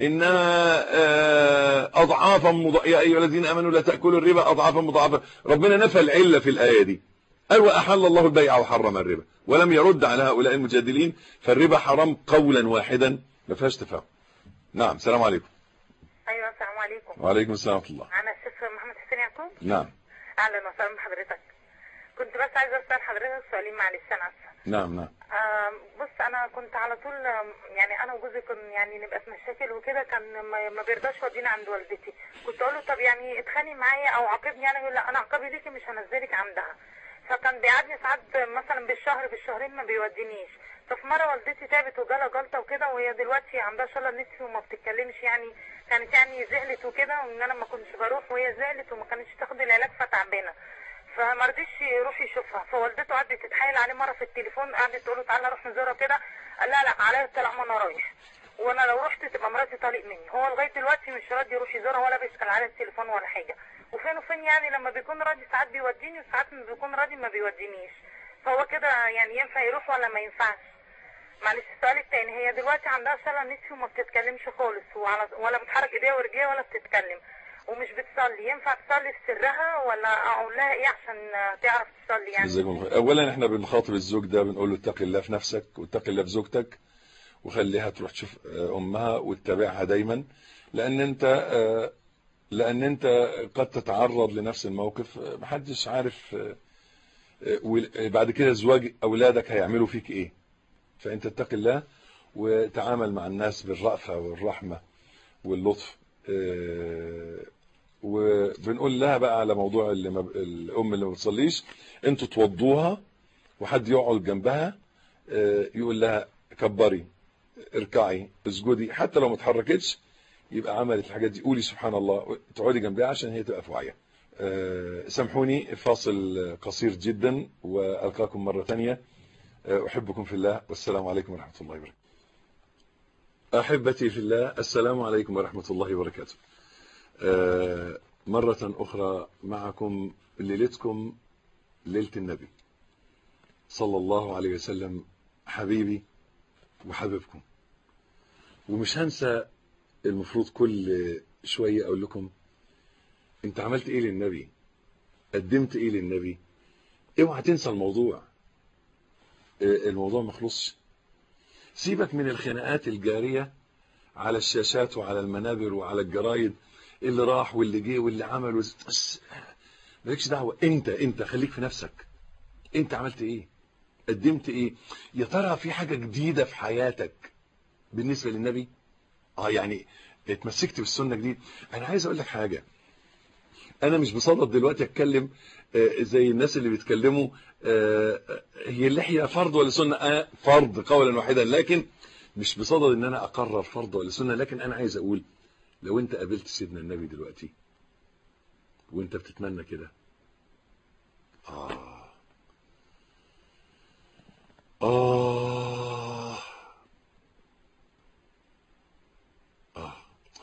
انها آه، اضعافا مض... يا ايها الذين امنوا لا تاكلوا الربا اضعافا مضاعفه ربنا نفى العله في الايه دي قال واحل الله البيع وحرم الربا ولم يرد على هؤلاء المجادلين فالربا حرام قولا واحدا ما فيهاش تفاهم نعم السلام عليكم ايوه السلام عليكم وعليكم السلام ورحمه الله انا الشيخ محمد حسين يعقوب نعم اهلا وسهلا بحضرتك كنت بس عايزه اسال حضرتك سؤالين معلش انا اسفه نعم نعم آم، بص انا كنت على طول آم، يعني انا وجوزي كنا يعني نبقى في مشاكل وكده كان ما- ما بيرضاش يودينا عند والدتي كنت اقول له طب يعني اتخانق معايا او عاقبني يعني يقول لا انا عقابي ليكي مش هنزلك عندها فكان بيقعدني ساعات مثلا بالشهر بالشهرين ما بيودينيش ففي مره والدتي تعبت وجالها جلطه وكده وهي دلوقتي عندها شلل نفسي وما بتتكلمش يعني كانت يعني زعلت وكده وان انا ما كنتش بروح وهي زعلت وما كانتش تاخد العلاج فتعبانه فما رضيش يروح يشوفها فوالدته قعدت تتحايل عليه مره في التليفون قعدت تقول له تعالى نروح نزورها كده قال لا لا عليا الطلاق ما انا رايح وانا لو رحت تبقى مراتي طالق مني هو لغايه دلوقتي مش راضي يروح يزورها ولا بيسال على التليفون ولا حاجه وفين وفين يعني لما بيكون راضي ساعات بيوديني وساعات ما بيكون راضي ما بيودينيش فهو كده يعني ينفع يروح ولا ما ينفعش معلش السؤال التاني هي دلوقتي عندها شلل نفسي وما بتتكلمش خالص وعلى ولا بتحرك ايديها ورجليها ولا بتتكلم ومش بتصلي ينفع تصلي في سرها ولا اقول لها ايه عشان تعرف تصلي يعني جزاكم الله خير. اولا احنا بنخاطب الزوج ده بنقول له اتق الله في نفسك واتق الله في زوجتك وخليها تروح تشوف آه، امها وتتابعها دايما لان انت آه، لان انت قد تتعرض لنفس الموقف آه، محدش عارف آه، آه، وال- بعد كده زواج اولادك هيعملوا فيك ايه فانت اتق الله وتعامل مع الناس بالرأفة والرحمة واللطف آه، وبنقول لها بقى على موضوع اللي ما الام اللي ما بتصليش انتوا توضوها وحد يقعد جنبها آه، يقول لها كبري اركعي اسجدي حتى لو ما اتحركتش يبقى عملت الحاجات دي قولي سبحان الله تقعدي جنبها عشان هي تبقى في وعيها آه، سامحوني فاصل قصير جدا والقاكم مره ثانيه أحبكم في الله والسلام عليكم ورحمة الله وبركاته أحبتي في الله السلام عليكم ورحمة الله وبركاته آه، مرة أخرى معكم ليلتكم ليلة النبي صلى الله عليه وسلم حبيبي وحبيبكم ومش هنسى المفروض كل شوية أقول لكم أنت عملت إيه للنبي قدمت إيه للنبي اوعى تنسى الموضوع آه، الموضوع ما خلصش سيبك من الخناقات الجارية على الشاشات وعلى المنابر وعلى الجرايد اللي راح واللي جه واللي عمل وز... بس مالكش دعوة انت انت خليك في نفسك انت عملت ايه قدمت ايه يا ترى في حاجة جديدة في حياتك بالنسبة للنبي اه يعني اتمسكت بالسنة جديد انا عايز اقول لك حاجة انا مش بصدد دلوقتي اتكلم آه، زي الناس اللي بيتكلموا آه، آه، هي اللحية فرض ولا سنة آه، فرض قولا واحدا لكن مش بصدد ان انا اقرر فرض ولا سنة لكن انا عايز اقول لو انت قابلت سيدنا النبي دلوقتي وانت بتتمنى كده آه آه آه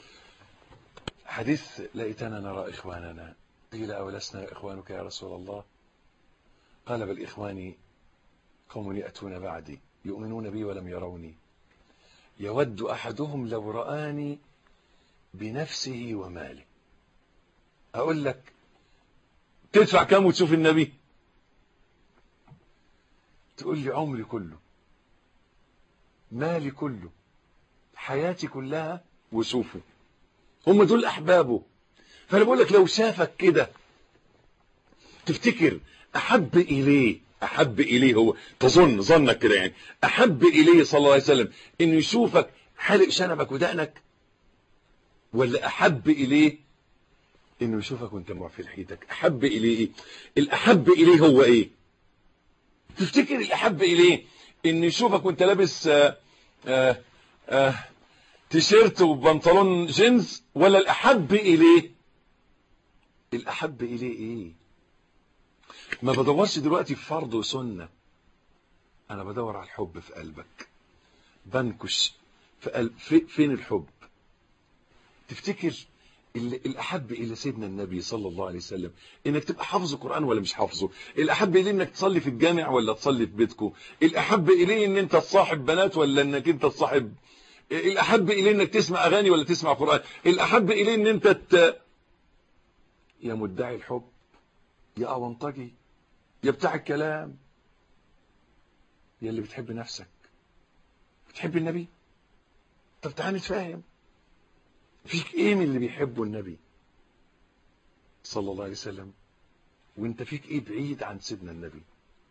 حديث ليتنا نرى إخواننا قيل أولسنا إخوانك يا رسول الله قال بل إخواني قوم يأتون بعدي يؤمنون بي ولم يروني يود أحدهم لو رآني بنفسه وماله أقول لك تدفع كام وتشوف النبي تقول لي عمري كله مالي كله حياتي كلها وشوفه هم دول أحبابه فأنا بقول لك لو شافك كده تفتكر أحب إليه أحب إليه هو تظن ظنك كده يعني أحب إليه صلى الله عليه وسلم إنه يشوفك حلق شنبك ودقنك ولا أحب إليه إنه يشوفك وأنت معفي لحيتك أحب إليه إيه الأحب إليه هو إيه تفتكر الأحب إليه إنه يشوفك وأنت لابس آه آه آه تيشيرت وبنطلون جينز ولا الأحب إليه الأحب إليه إيه ما بدورش دلوقتي في فرض وسنة أنا بدور على الحب في قلبك بنكش في قلب في فين الحب تفتكر اللي الأحب إلى سيدنا النبي صلى الله عليه وسلم إنك تبقى حافظ القرآن ولا مش حافظه الأحب إليه إنك تصلي في الجامع ولا تصلي في بيتكو الأحب إليه إن أنت تصاحب بنات ولا إنك أنت تصاحب الأحب إليه إنك تسمع أغاني ولا تسمع قرآن الأحب إليه إن أنت ت... يا مدعي الحب يا أونطجي يا بتاع الكلام يا اللي بتحب نفسك بتحب النبي طب تعالى نتفاهم فيك ايه من اللي بيحبوا النبي صلى الله عليه وسلم وانت فيك ايه بعيد عن سيدنا النبي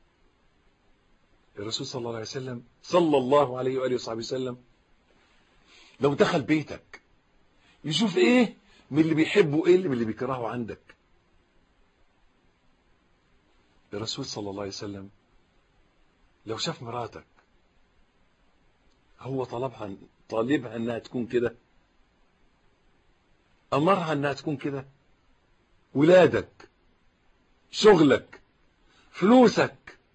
الرسول صلى الله عليه وسلم صلى الله عليه وآله وصحبه وسلم لو دخل بيتك يشوف ايه من اللي بيحبه ايه من اللي بيكرهه عندك الرسول صلى الله عليه وسلم لو شاف مراتك هو طلبها طالبها انها تكون كده امرها انها تكون كده ولادك شغلك فلوسك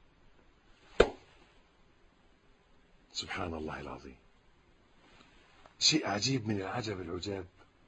سبحان الله العظيم شيء عجيب من العجب العجاب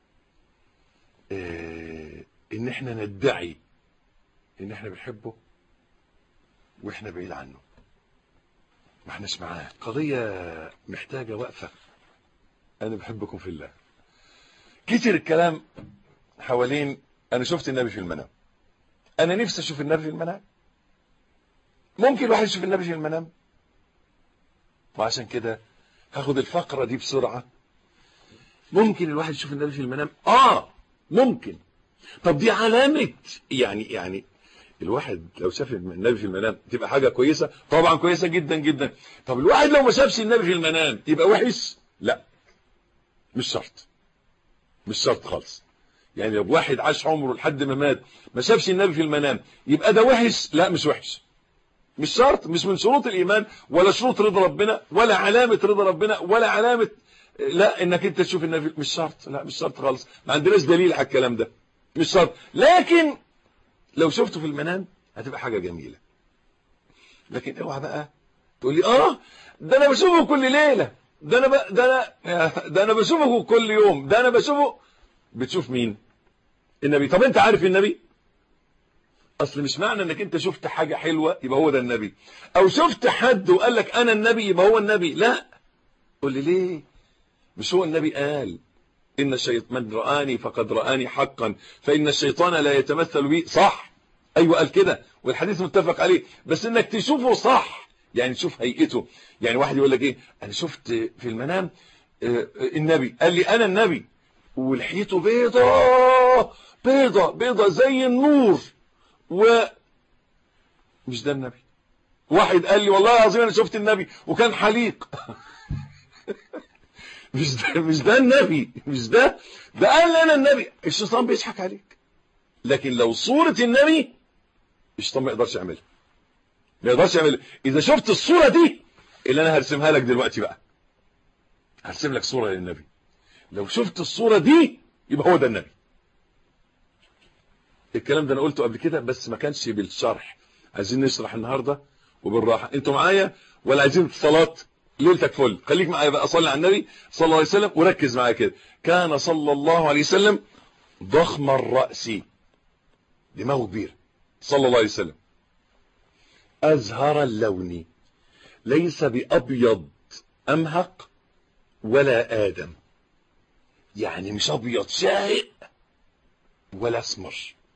إيه ان احنا ندعي ان احنا بنحبه واحنا بعيد عنه ما احناش معاه قضية محتاجة وقفة انا بحبكم في الله كتير الكلام حوالين انا شفت النبي في المنام انا نفسي اشوف النبي في المنام ممكن الواحد يشوف النبي في المنام وعشان كده هاخد الفقرة دي بسرعة ممكن الواحد يشوف النبي في المنام اه ممكن طب دي علامة يعني يعني الواحد لو شاف النبي في المنام تبقى حاجة كويسة طبعا كويسة جدا جدا طب الواحد لو ما شافش النبي في المنام يبقى وحش لا مش شرط مش شرط خالص يعني لو واحد عاش عمره لحد ما مات ما شافش النبي في المنام يبقى ده وحش لا مش وحش مش شرط مش من شروط الإيمان ولا شروط رضا ربنا ولا علامة رضا ربنا ولا علامة لا انك انت تشوف النبي مش شرط لا مش شرط خالص ما عندناش دليل على الكلام ده مش شرط لكن لو شفته في المنام هتبقى حاجة جميلة لكن اوعى بقى تقول لي اه ده انا بشوفه كل ليله ده انا ب... ده انا ده انا بشوفه كل يوم ده انا بشوفه بتشوف مين النبي طب انت عارف النبي اصل مش معنى انك انت شفت حاجه حلوه يبقى هو ده النبي او شفت حد وقال لك انا النبي يبقى هو النبي لا قول لي ليه مش هو النبي قال إن الشيطان من رآني فقد رآني حقا فإن الشيطان لا يتمثل بي صح أيوة قال كده والحديث متفق عليه بس إنك تشوفه صح يعني تشوف هيئته يعني واحد يقول لك إيه أنا شفت في المنام النبي قال لي أنا النبي ولحيته بيضة بيضة بيضة زي النور و مش ده النبي واحد قال لي والله العظيم أنا شفت النبي وكان حليق مش ده مش ده النبي مش ده ده قال لي انا النبي الشيطان بيضحك عليك لكن لو صورة النبي الشيطان ما يقدرش يعملها ما يقدرش يعملها اذا شفت الصورة دي اللي انا هرسمها لك دلوقتي بقى هرسم لك صورة للنبي لو شفت الصورة دي يبقى هو ده النبي الكلام ده انا قلته قبل كده بس ما كانش بالشرح عايزين نشرح النهارده وبالراحه انتوا معايا ولا عايزين اتصالات ليلتك فل خليك معايا بقى صلي على النبي صلى الله عليه وسلم وركز معايا كده كان صلى الله عليه وسلم ضخم الرأس دماغه كبير صلى الله عليه وسلم أزهر اللون ليس بأبيض أمهق ولا آدم يعني مش أبيض شاهق ولا أسمر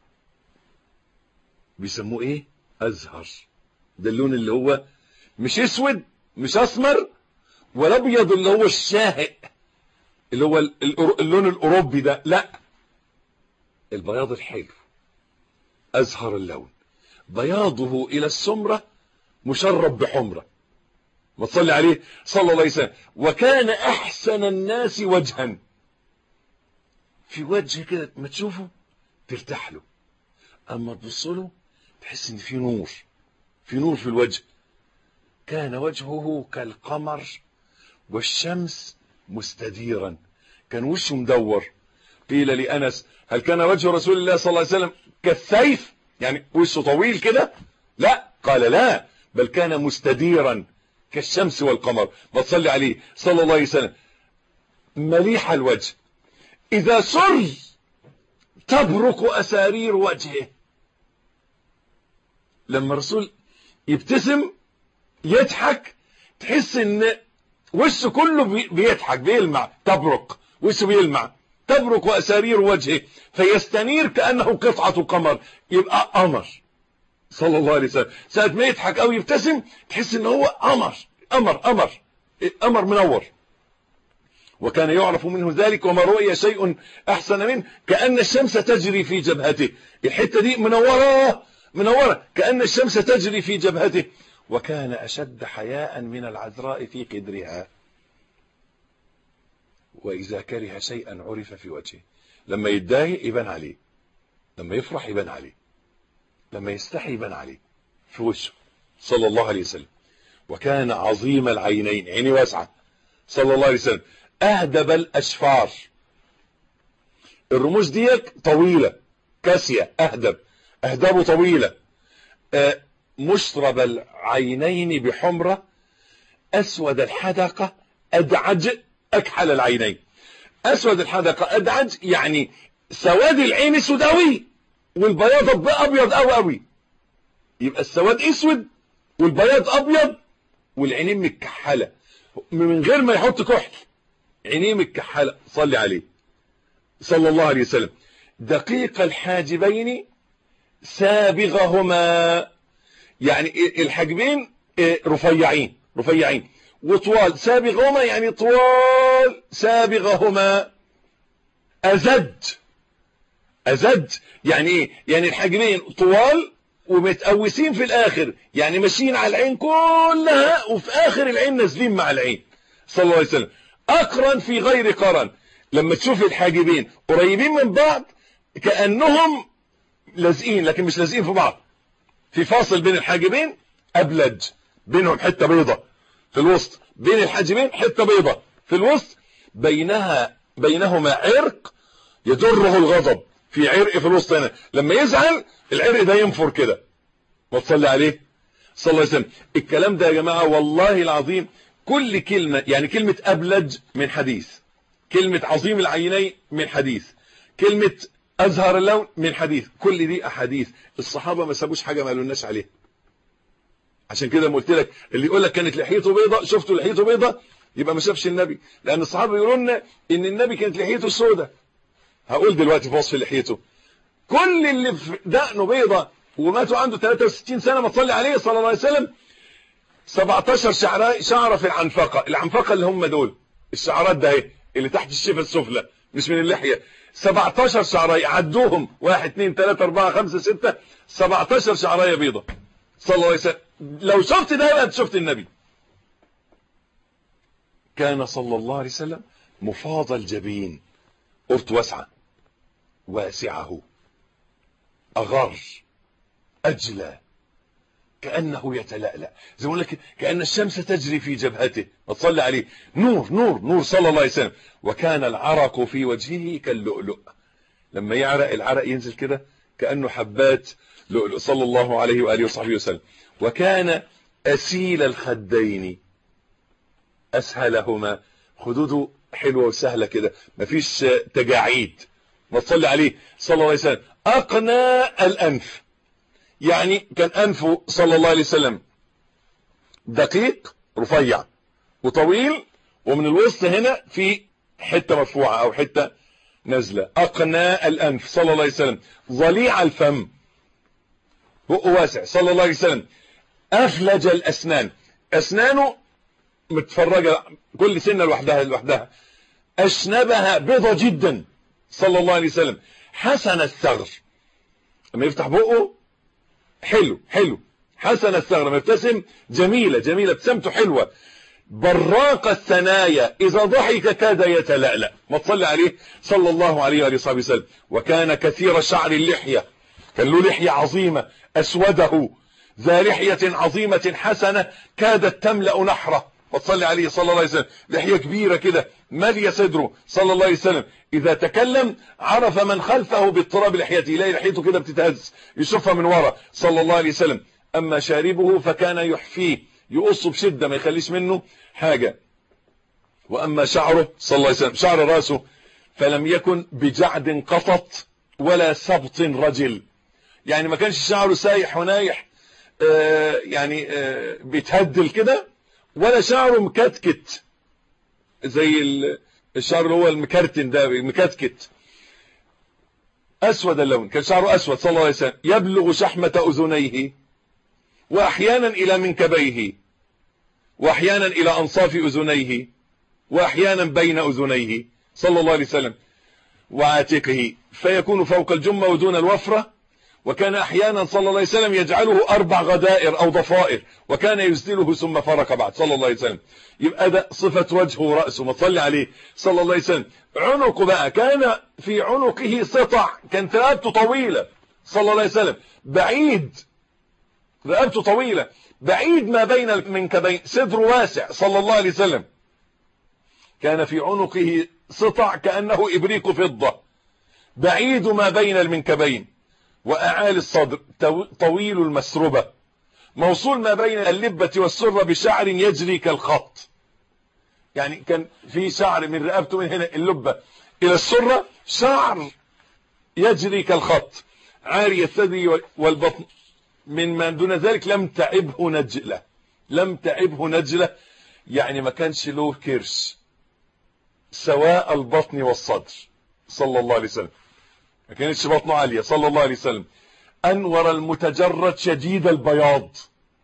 بيسموه إيه أزهر ده اللون اللي هو مش اسود مش اسمر ولا ابيض اللي هو الشاهق اللي هو اللون الاوروبي ده لا البياض الحلو ازهر اللون بياضه الى السمره مشرب بحمره ما تصلي عليه صلى الله عليه وسلم وكان احسن الناس وجها في وجه كده ما تشوفه ترتاح له اما تبص له تحس ان في نور في نور في الوجه كان وجهه كالقمر والشمس مستديرا كان وشه مدور قيل لأنس هل كان وجه رسول الله صلى الله عليه وسلم كالسيف يعني وشه طويل كده لا قال لا بل كان مستديرا كالشمس والقمر ما تصلي عليه صلى الله عليه وسلم مليح الوجه إذا سر تبرك أسارير وجهه لما الرسول يبتسم يضحك تحس ان وشه كله بيضحك بيلمع تبرق وشه بيلمع تبرق واسارير وجهه فيستنير كانه قطعه قمر يبقى قمر صلى الله عليه وسلم ساعه ما يضحك او يبتسم تحس ان هو قمر قمر قمر قمر منور وكان يعرف منه ذلك وما رؤي شيء احسن منه كان الشمس تجري في جبهته الحته دي منوره منوره كان الشمس تجري في جبهته وكان أشد حياء من العذراء في قدرها وإذا كره شيئا عرف في وجهه لما يتضايق يبان عليه لما يفرح يبان عليه لما يستحي يبان عليه في وشه صلى الله عليه وسلم وكان عظيم العينين عيني واسعة صلى الله عليه وسلم أهدب الأشفار الرموش ديك طويلة كاسية أهدب أهدابه طويلة أه مشرب العينين بحمرة أسود الحدقة أدعج أكحل العينين أسود الحدقة أدعج يعني سواد العين سوداوي والبياض أبيض أو أوي يبقى السواد أسود والبياض أبيض والعينين متكحلة من غير ما يحط كحل عينيه متكحلة صلي عليه صلى الله عليه وسلم دقيق الحاجبين سابغهما يعني الحاجبين رفيعين رفيعين وطوال سابغهما يعني طوال سابغهما أزج أزج يعني ايه يعني الحاجبين طوال ومتقوسين في الآخر يعني ماشيين على العين كلها وفي آخر العين نازلين مع العين صلى الله عليه وسلم أقرن في غير قرن لما تشوف الحاجبين قريبين من بعض كأنهم لازقين لكن مش لازقين في بعض في فاصل بين الحاجبين أبلج بينهم حتة بيضة في الوسط بين الحاجبين حتة بيضة في الوسط بينها بينهما عرق يجره الغضب في عرق في الوسط هنا لما يزعل العرق ده ينفر كده ما تصلي عليه صلى الله عليه وسلم الكلام ده يا جماعة والله العظيم كل كلمة يعني كلمة أبلج من حديث كلمة عظيم العينين من حديث كلمة أزهر اللون من حديث كل دي أحاديث الصحابة ما سابوش حاجة ما قالولناش عليها عشان كده ما قلت لك اللي يقول لك كانت لحيته بيضة شفتوا لحيته بيضة يبقى ما شافش النبي لأن الصحابة يقولوا لنا إن النبي كانت لحيته سودة هقول دلوقتي في وصف لحيته كل اللي في دقنه بيضة وماتوا عنده 63 سنة ما تصلي عليه صلى الله عليه وسلم 17 شعراء شعرة في العنفقة العنفقة اللي هم دول الشعرات ده اهي اللي تحت الشفة السفلى مش من اللحية 17 شعراية عدوهم 1 2 3 4 5 6 17 شعراية بيضة صلى الله عليه وسلم لو شفت ده يبقى شفت النبي كان صلى الله عليه وسلم مفاض الجبين قرط واسعة واسعه أغر أجلى كأنه يتلألأ زي ما لك كأن الشمس تجري في جبهته وتصلي عليه نور نور نور صلى الله عليه وسلم وكان العرق في وجهه كاللؤلؤ لما يعرق العرق ينزل كده كأنه حبات لؤلؤ صلى الله عليه وآله وصحبه وسلم وكان أسيل الخدين أسهلهما خدوده حلوة وسهلة كده مفيش تجاعيد ما تصلي عليه صلى الله عليه وسلم أقنى الأنف يعني كان أنفه صلى الله عليه وسلم دقيق رفيع وطويل ومن الوسط هنا في حتة مرفوعة أو حتة نزلة أقنى الأنف صلى الله عليه وسلم ضليع الفم بقه واسع صلى الله عليه وسلم أفلج الأسنان أسنانه متفرجة كل سنة لوحدها لوحدها أشنبها بيضة جدا صلى الله عليه وسلم حسن الثغر لما يفتح بقه حلو حلو حسن الثغر لما يبتسم جميلة جميلة ابتسامته حلوة براق الثنايا إذا ضحك كاد يتلألأ ما تصلي عليه صلى الله عليه وآله وصحبه وسلم وكان كثير شعر اللحية كان له لحية عظيمة أسوده ذا لحية عظيمة حسنة كادت تملأ نحره وتصلي عليه صلى الله عليه وسلم لحية كبيرة كده مالية صدره صلى الله عليه وسلم إذا تكلم عرف من خلفه باضطراب لحيته يلاقي لحيته كده بتتهز يشوفها من ورا صلى الله عليه وسلم أما شاربه فكان يحفيه يقص بشدة ما يخليش منه حاجة وأما شعره صلى الله عليه وسلم شعر راسه فلم يكن بجعد قطط ولا سبط رجل يعني ما كانش شعره سايح ونايح آه يعني آه بيتهدل كده ولا شعره مكتكت زي الشعر اللي هو المكرتن ده مكتكت أسود اللون كان شعره أسود صلى الله عليه وسلم يبلغ شحمة أذنيه وأحيانا إلى منكبيه وأحيانا إلى أنصاف أذنيه وأحيانا بين أذنيه صلى الله عليه وسلم وعاتقه فيكون فوق الجمة ودون الوفرة وكان أحيانا صلى الله عليه وسلم يجعله أربع غدائر أو ضفائر وكان يسدله ثم فرق بعد صلى الله عليه وسلم يبقى ده صفة وجهه ورأسه ما تصلي عليه صلى الله عليه وسلم عنقه بقى كان في عنقه سطع كانت رقبته طويلة صلى الله عليه وسلم بعيد رقبته طويلة بعيد ما بين المنكبين صدره واسع صلى الله عليه وسلم كان في عنقه سطع كأنه إبريق فضة بعيد ما بين المنكبين وأعالي الصدر طويل المسربة موصول ما بين اللبة والسرة بشعر يجري كالخط يعني كان في شعر من رقبته من هنا اللبة إلى السرة شعر يجري كالخط عاري الثدي والبطن من ما دون ذلك لم تعبه نجلة لم تعبه نجلة يعني ما كانش له كرش سواء البطن والصدر صلى الله عليه وسلم ما كانتش بطنه عالية صلى الله عليه وسلم أنور المتجرد شديد البياض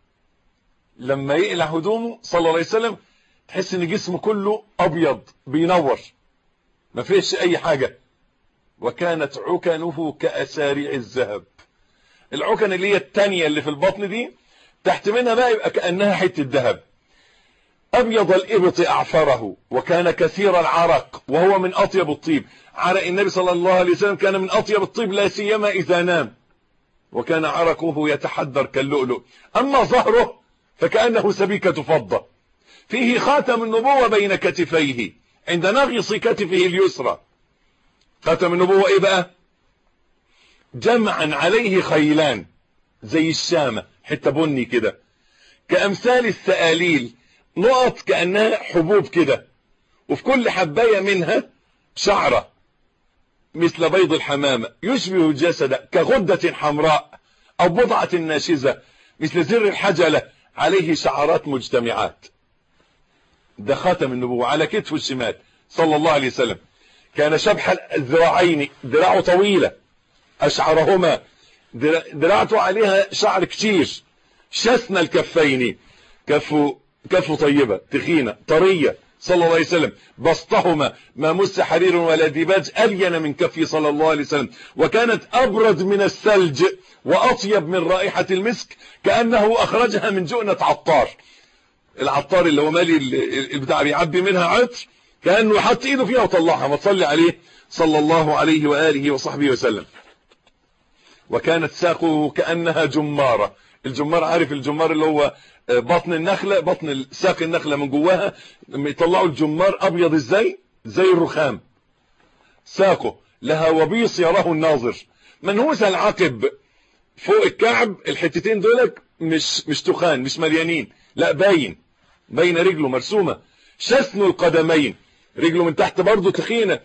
لما يقلع هدومه صلى الله عليه وسلم تحس ان جسمه كله أبيض بينور ما فيش أي حاجة وكانت عكنه كأساريع الذهب العكن اللي هي التانية اللي في البطن دي تحت منها بقى يبقى كأنها حتة ذهب أبيض الإبط أعفره وكان كثير العرق وهو من أطيب الطيب عرق النبي صلى الله عليه وسلم كان من أطيب الطيب لا سيما إذا نام وكان عرقه يتحدر كاللؤلؤ أما ظهره فكأنه سبيكة فضة فيه خاتم النبوة بين كتفيه عند نغص كتفه اليسرى خاتم النبوة إيه بقى جمعا عليه خيلان زي الشامة حتة بني كده كأمثال السآليل نقط كأنها حبوب كده وفي كل حباية منها شعرة مثل بيض الحمامة يشبه الجسد كغدة حمراء أو بضعة ناشزة مثل زر الحجلة عليه شعرات مجتمعات ده خاتم النبوة على كتفه الشمال صلى الله عليه وسلم كان شبح الذراعين ذراعه طويلة أشعرهما ذراعته عليها شعر كتير شسن الكفين كفه كفه طيبة تخينة طرية صلى الله عليه وسلم بسطهما ما مس حرير ولا ديباج ألين من كفه صلى الله عليه وسلم وكانت أبرد من الثلج وأطيب من رائحة المسك كأنه أخرجها من جؤنة عطار العطار اللي هو مالي البتاع بيعبي منها عطر كأنه حط ايده فيها وطلعها ما تصلي عليه صلى الله عليه وآله وصحبه وسلم وكانت ساقه كأنها جمارة الجمار عارف الجمار اللي هو بطن النخلة بطن ساق النخلة من جواها يطلعوا الجمار أبيض ازاي زي الرخام ساقه لها وبيص يراه الناظر منهوس العقب فوق الكعب الحتتين دولك مش مش تخان مش مليانين لا باين باين رجله مرسومة شسن القدمين رجله من تحت برضه تخينة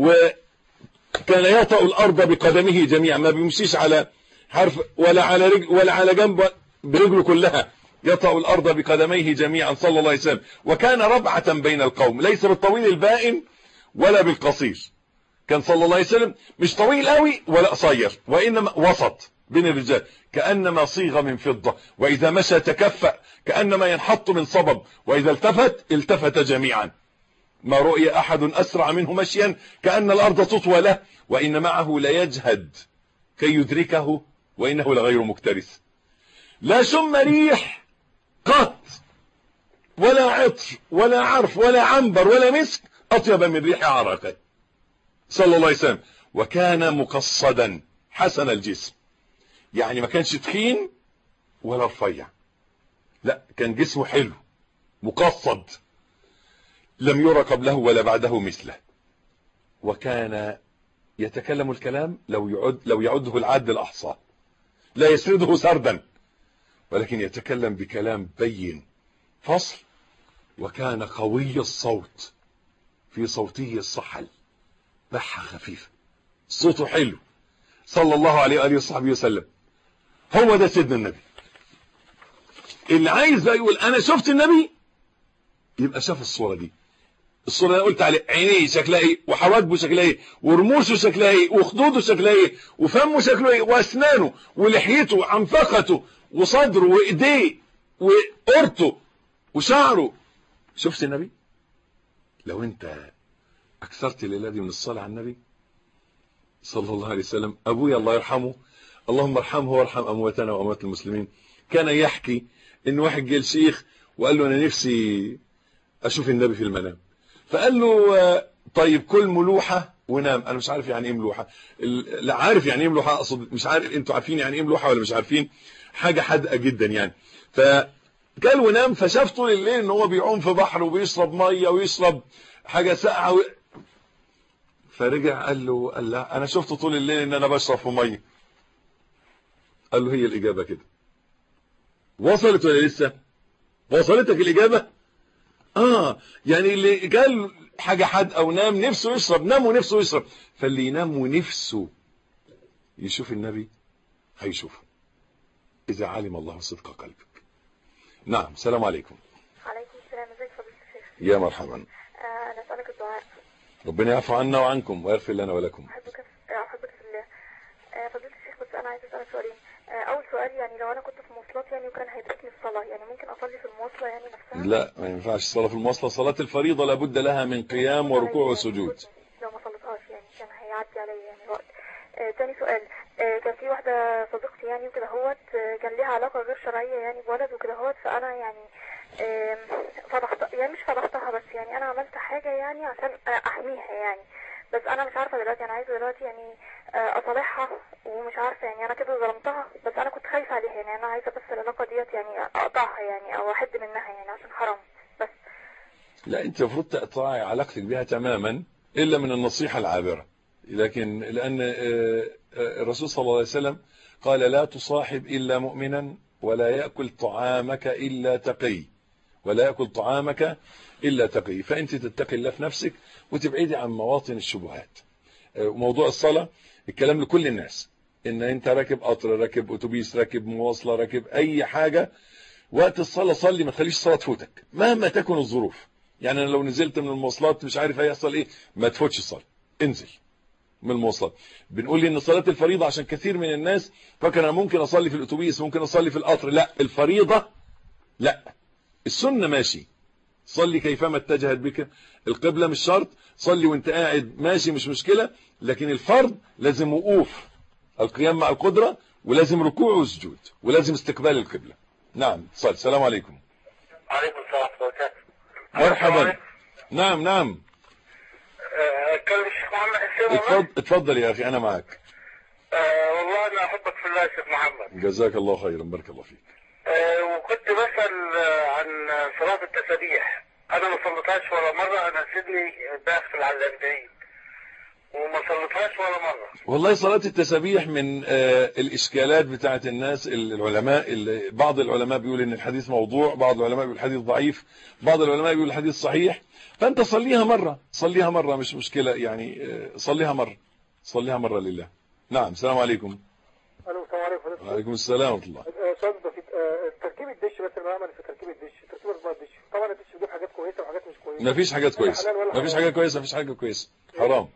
وكان يطأ الأرض بقدمه جميعا ما بيمشيش على حرف ولا على رجل ولا على جنب برجله كلها يطأ الأرض بقدميه جميعا صلى الله عليه وسلم وكان ربعة بين القوم ليس بالطويل البائن ولا بالقصير كان صلى الله عليه وسلم مش طويل قوي ولا قصير وإنما وسط بين الرجال كأنما صيغ من فضة وإذا مشى تكفأ كأنما ينحط من صبب وإذا التفت التفت جميعا ما رؤي أحد أسرع منه مشيا كأن الأرض تطوى له وإن معه ليجهد كي يدركه وإنه لغير مكترث لا شم ريح قط ولا عطر ولا عرف ولا عنبر ولا مسك أطيب من ريح عرقه صلى الله عليه وسلم وكان مقصدا حسن الجسم يعني ما كانش تخين ولا رفيع لا كان جسمه حلو مقصد لم يرى قبله ولا بعده مثله وكان يتكلم الكلام لو يعد لو يعده العد الأحصى لا يسرده سردا ولكن يتكلم بكلام بين فصل وكان قوي الصوت في صوته الصحل بحة خفيفة صوته حلو صلى الله عليه وآله وصحبه وسلم هو ده سيدنا النبي اللي عايز بقى يقول انا شفت النبي يبقى شاف الصورة دي الصورة اللي قلت عليه عينيه شكلها ايه وحواجبه شكلها ايه ورموشه شكلها ايه وخدوده شكلها ايه وفمه شكله ايه واسنانه ولحيته وعنفقته وصدره وايديه وقرته وشعره شفت النبي لو انت اكثرت الليله دي من الصلاه على النبي صلى الله عليه وسلم ابويا الله يرحمه اللهم ارحمه وارحم امواتنا واموات المسلمين كان يحكي ان واحد جه الشيخ وقال له انا نفسي اشوف النبي في المنام فقال له طيب كل ملوحه ونام انا مش عارف يعني ايه ملوحه لا عارف يعني ايه ملوحه اقصد مش عارف انتوا عارفين يعني ايه ملوحه ولا مش عارفين حاجه حادقه جدا يعني فقال ونام فشاف طول الليل ان هو بيعوم في بحر وبيشرب ميه ويشرب حاجه ساقعه و... فرجع قال له قال لا انا شفت طول الليل ان انا بشرب في ميه قال له هي الاجابه كده وصلت ولا لسه وصلتك الاجابه اه يعني اللي قال حاجه حد او نام نفسه يشرب نام ونفسه يشرب فاللي ينام ونفسه يشوف النبي هيشوفه اذا علم الله صدق قلبك نعم السلام عليكم عليكم السلام ازيك فضيلة الشيخ يا مرحبا آه، انا اسالك الدعاء ربنا يعفو عنا وعنكم ويغفر لنا ولكم احبك في آه، احبك في الله آه، فضيلة الشيخ بس انا عايزه اسالك سؤالين آه، اول سؤال يعني لو انا كنت في مواصلات يعني وكان هيدركني الصلاه يعني ممكن اصلي في المواصله يعني نفسها لا ما ينفعش الصلاه في المواصله صلاه الفريضه لابد لها من قيام وركوع وسجود لو ما صليتهاش يعني كان هيعدي عليا يعني وقت آه، تاني سؤال آه، كان في واحدة صديقتي يعني وكده هوت آه، كان ليها علاقة غير شرعية يعني بولد وكده هوت فأنا يعني آم، فضحت يعني مش فضحتها بس يعني أنا عملت حاجة يعني عشان آه، أحميها يعني بس أنا مش عارفة دلوقتي أنا عايزة دلوقتي يعني آه، أصالحها ومش عارفة يعني أنا كده ظلمتها بس أنا كنت خايفة عليها يعني أنا عايزة بس العلاقة ديت يعني أقطعها يعني أو أحد منها يعني عشان حرام بس لا انت المفروض تقطعي علاقتك بها تماما الا من النصيحه العابره لكن لان آه، آه، الرسول صلى الله عليه وسلم قال لا تصاحب الا مؤمنا ولا يأكل طعامك إلا تقي ولا يأكل طعامك إلا تقي فأنت تتقي الله في نفسك وتبعدي عن مواطن الشبهات موضوع الصلاة الكلام لكل الناس ان انت راكب قطر راكب اتوبيس راكب مواصلة راكب اي حاجة وقت الصلاة صلي ما تخليش الصلاة تفوتك مهما تكن الظروف يعني انا لو نزلت من المواصلات مش عارف هيحصل ايه ما تفوتش الصلاة انزل من المواصلات بنقول لي ان صلاة الفريضة عشان كثير من الناس فكر انا ممكن اصلي في الاتوبيس ممكن اصلي في القطر لا الفريضة لا السنة ماشي صلي كيفما اتجهت بك القبلة مش شرط صلي وانت قاعد ماشي مش مشكلة لكن الفرض لازم وقوف القيام مع القدرة ولازم ركوع وسجود ولازم استقبال القبلة نعم صل السلام عليكم عليكم السلام ورحمة الله وبركاته مرحبا نعم نعم اتكلم الشيخ محمد حسين والله اتفضل, اتفضل يا اخي انا معك آه، والله انا احبك في الله يا شيخ محمد جزاك الله خيرا بارك الله فيك آه، وكنت بسأل آه، عن صلاة التسابيح انا ما صليتهاش ولا مرة انا سيبني داخل على الاربعين وما صليتهاش ولا مرة والله صلاة التسابيح من آه، الإشكالات بتاعت الناس العلماء اللي بعض العلماء بيقول إن الحديث موضوع بعض العلماء بيقول الحديث ضعيف بعض العلماء بيقول الحديث صحيح فأنت صليها مرة صليها مرة مش مشكلة يعني آه، صليها مرة صليها مرة لله نعم السلام عليكم الو السلام عليكم وعليكم السلام ورحمة الله آه، استاذ بسيط آه، تركيب الدش بس انا بعمل في تركيب الدش تركيب اربع الدش طبعا الدش بيجيب حاجات كويسه وحاجات مش كويسه ما فيش حاجات ولا كويسة حلال ولا ما فيش حرام. حاجة كويسة ما فيش حاجة كويسة حرام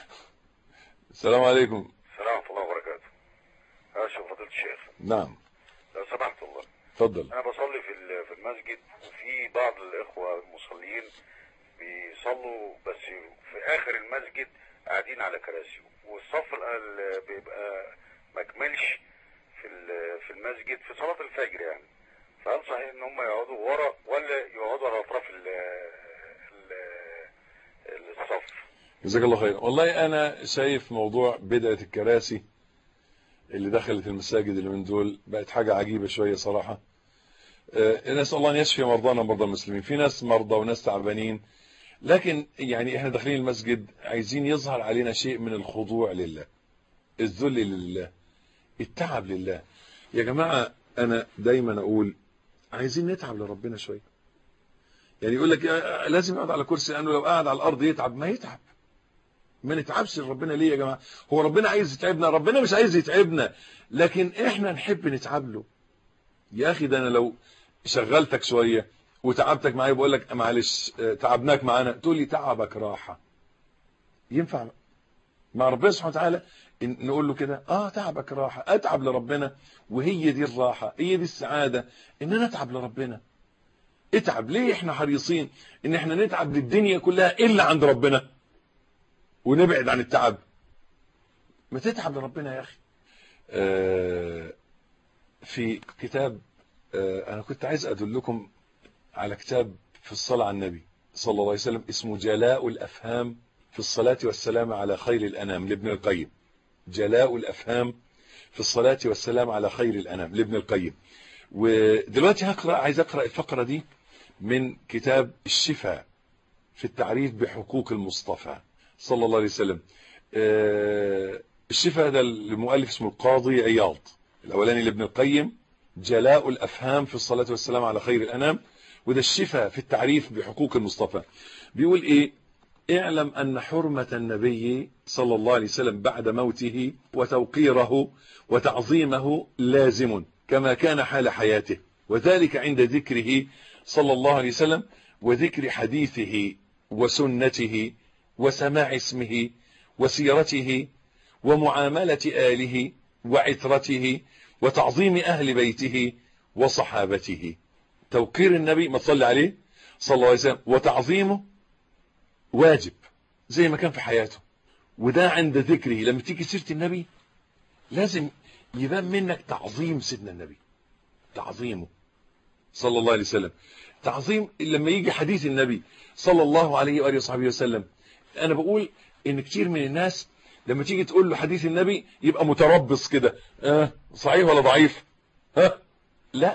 السلام عليكم السلام ورحمة الله وبركاته يا شيخ فضيلة الشيخ نعم لو سمحت الله اتفضل انا بصلي في ال- في المسجد وفي بعض الاخوه المصلين بيصلوا بس في اخر المسجد قاعدين على كراسي والصف ال- بيبقى ما كملش في ال- في المسجد في صلاه الفجر يعني فهل صحيح ان هم يقعدوا ورا ولا يقعدوا على اطراف ال- ال- الصف جزاك الله خير والله انا شايف موضوع بدعة الكراسي اللي دخلت المساجد اللي من دول بقت حاجة عجيبة شوية صراحة آه، نسأل الله ان يشفي مرضانا ومرضى المسلمين في ناس مرضى وناس تعبانين لكن يعني احنا داخلين المسجد عايزين يظهر علينا شيء من الخضوع لله الذل لله التعب لله يا جماعة انا دايما اقول عايزين نتعب لربنا شوية يعني يقول لك آه، لازم يقعد على كرسي لانه لو قاعد على الارض يتعب ما يتعب ما نتعبش لربنا ليه يا جماعه هو ربنا عايز يتعبنا ربنا مش عايز يتعبنا لكن احنا نحب نتعب له يا اخي ده انا لو شغلتك شويه وتعبتك معايا بقول لك معلش آه، تعبناك معانا تقول لي تعبك راحه ينفع مع ربنا سبحانه وتعالى إن نقول له كده اه تعبك راحه اتعب لربنا وهي دي الراحه هي دي السعاده ان انا اتعب لربنا اتعب ليه احنا حريصين ان احنا نتعب للدنيا كلها الا عند ربنا ونبعد عن التعب ما تتعب لربنا يا اخي آه، في كتاب آه، انا كنت عايز ادلكم على كتاب في الصلاة على النبي صلى الله عليه وسلم اسمه جلاء الافهام في الصلاة والسلام على خير الانام لابن القيم جلاء الافهام في الصلاة والسلام على خير الانام لابن القيم ودلوقتي هقرأ عايز اقرأ الفقرة دي من كتاب الشفاء في التعريف بحقوق المصطفى صلى الله عليه وسلم آه، الشفاء ده المؤلف اسمه القاضي عياض الاولاني لابن القيم جلاء الافهام في الصلاه والسلام على خير الانام وده الشفاء في التعريف بحقوق المصطفى بيقول ايه اعلم ان حرمه النبي صلى الله عليه وسلم بعد موته وتوقيره وتعظيمه لازم كما كان حال حياته وذلك عند ذكره صلى الله عليه وسلم وذكر حديثه وسنته وسماع اسمه وسيرته ومعاملة آله وعترته وتعظيم أهل بيته وصحابته توقير النبي ما تصلي عليه صلى الله عليه وسلم وتعظيمه واجب زي ما كان في حياته وده عند ذكره لما تيجي سيرة النبي لازم يبان منك تعظيم سيدنا النبي تعظيمه صلى الله عليه وسلم تعظيم لما يجي حديث النبي صلى الله عليه وآله وصحبه وسلم أنا بقول إن كتير من الناس لما تيجي تقول له حديث النبي يبقى متربص كده آه صحيح ولا ضعيف ها لا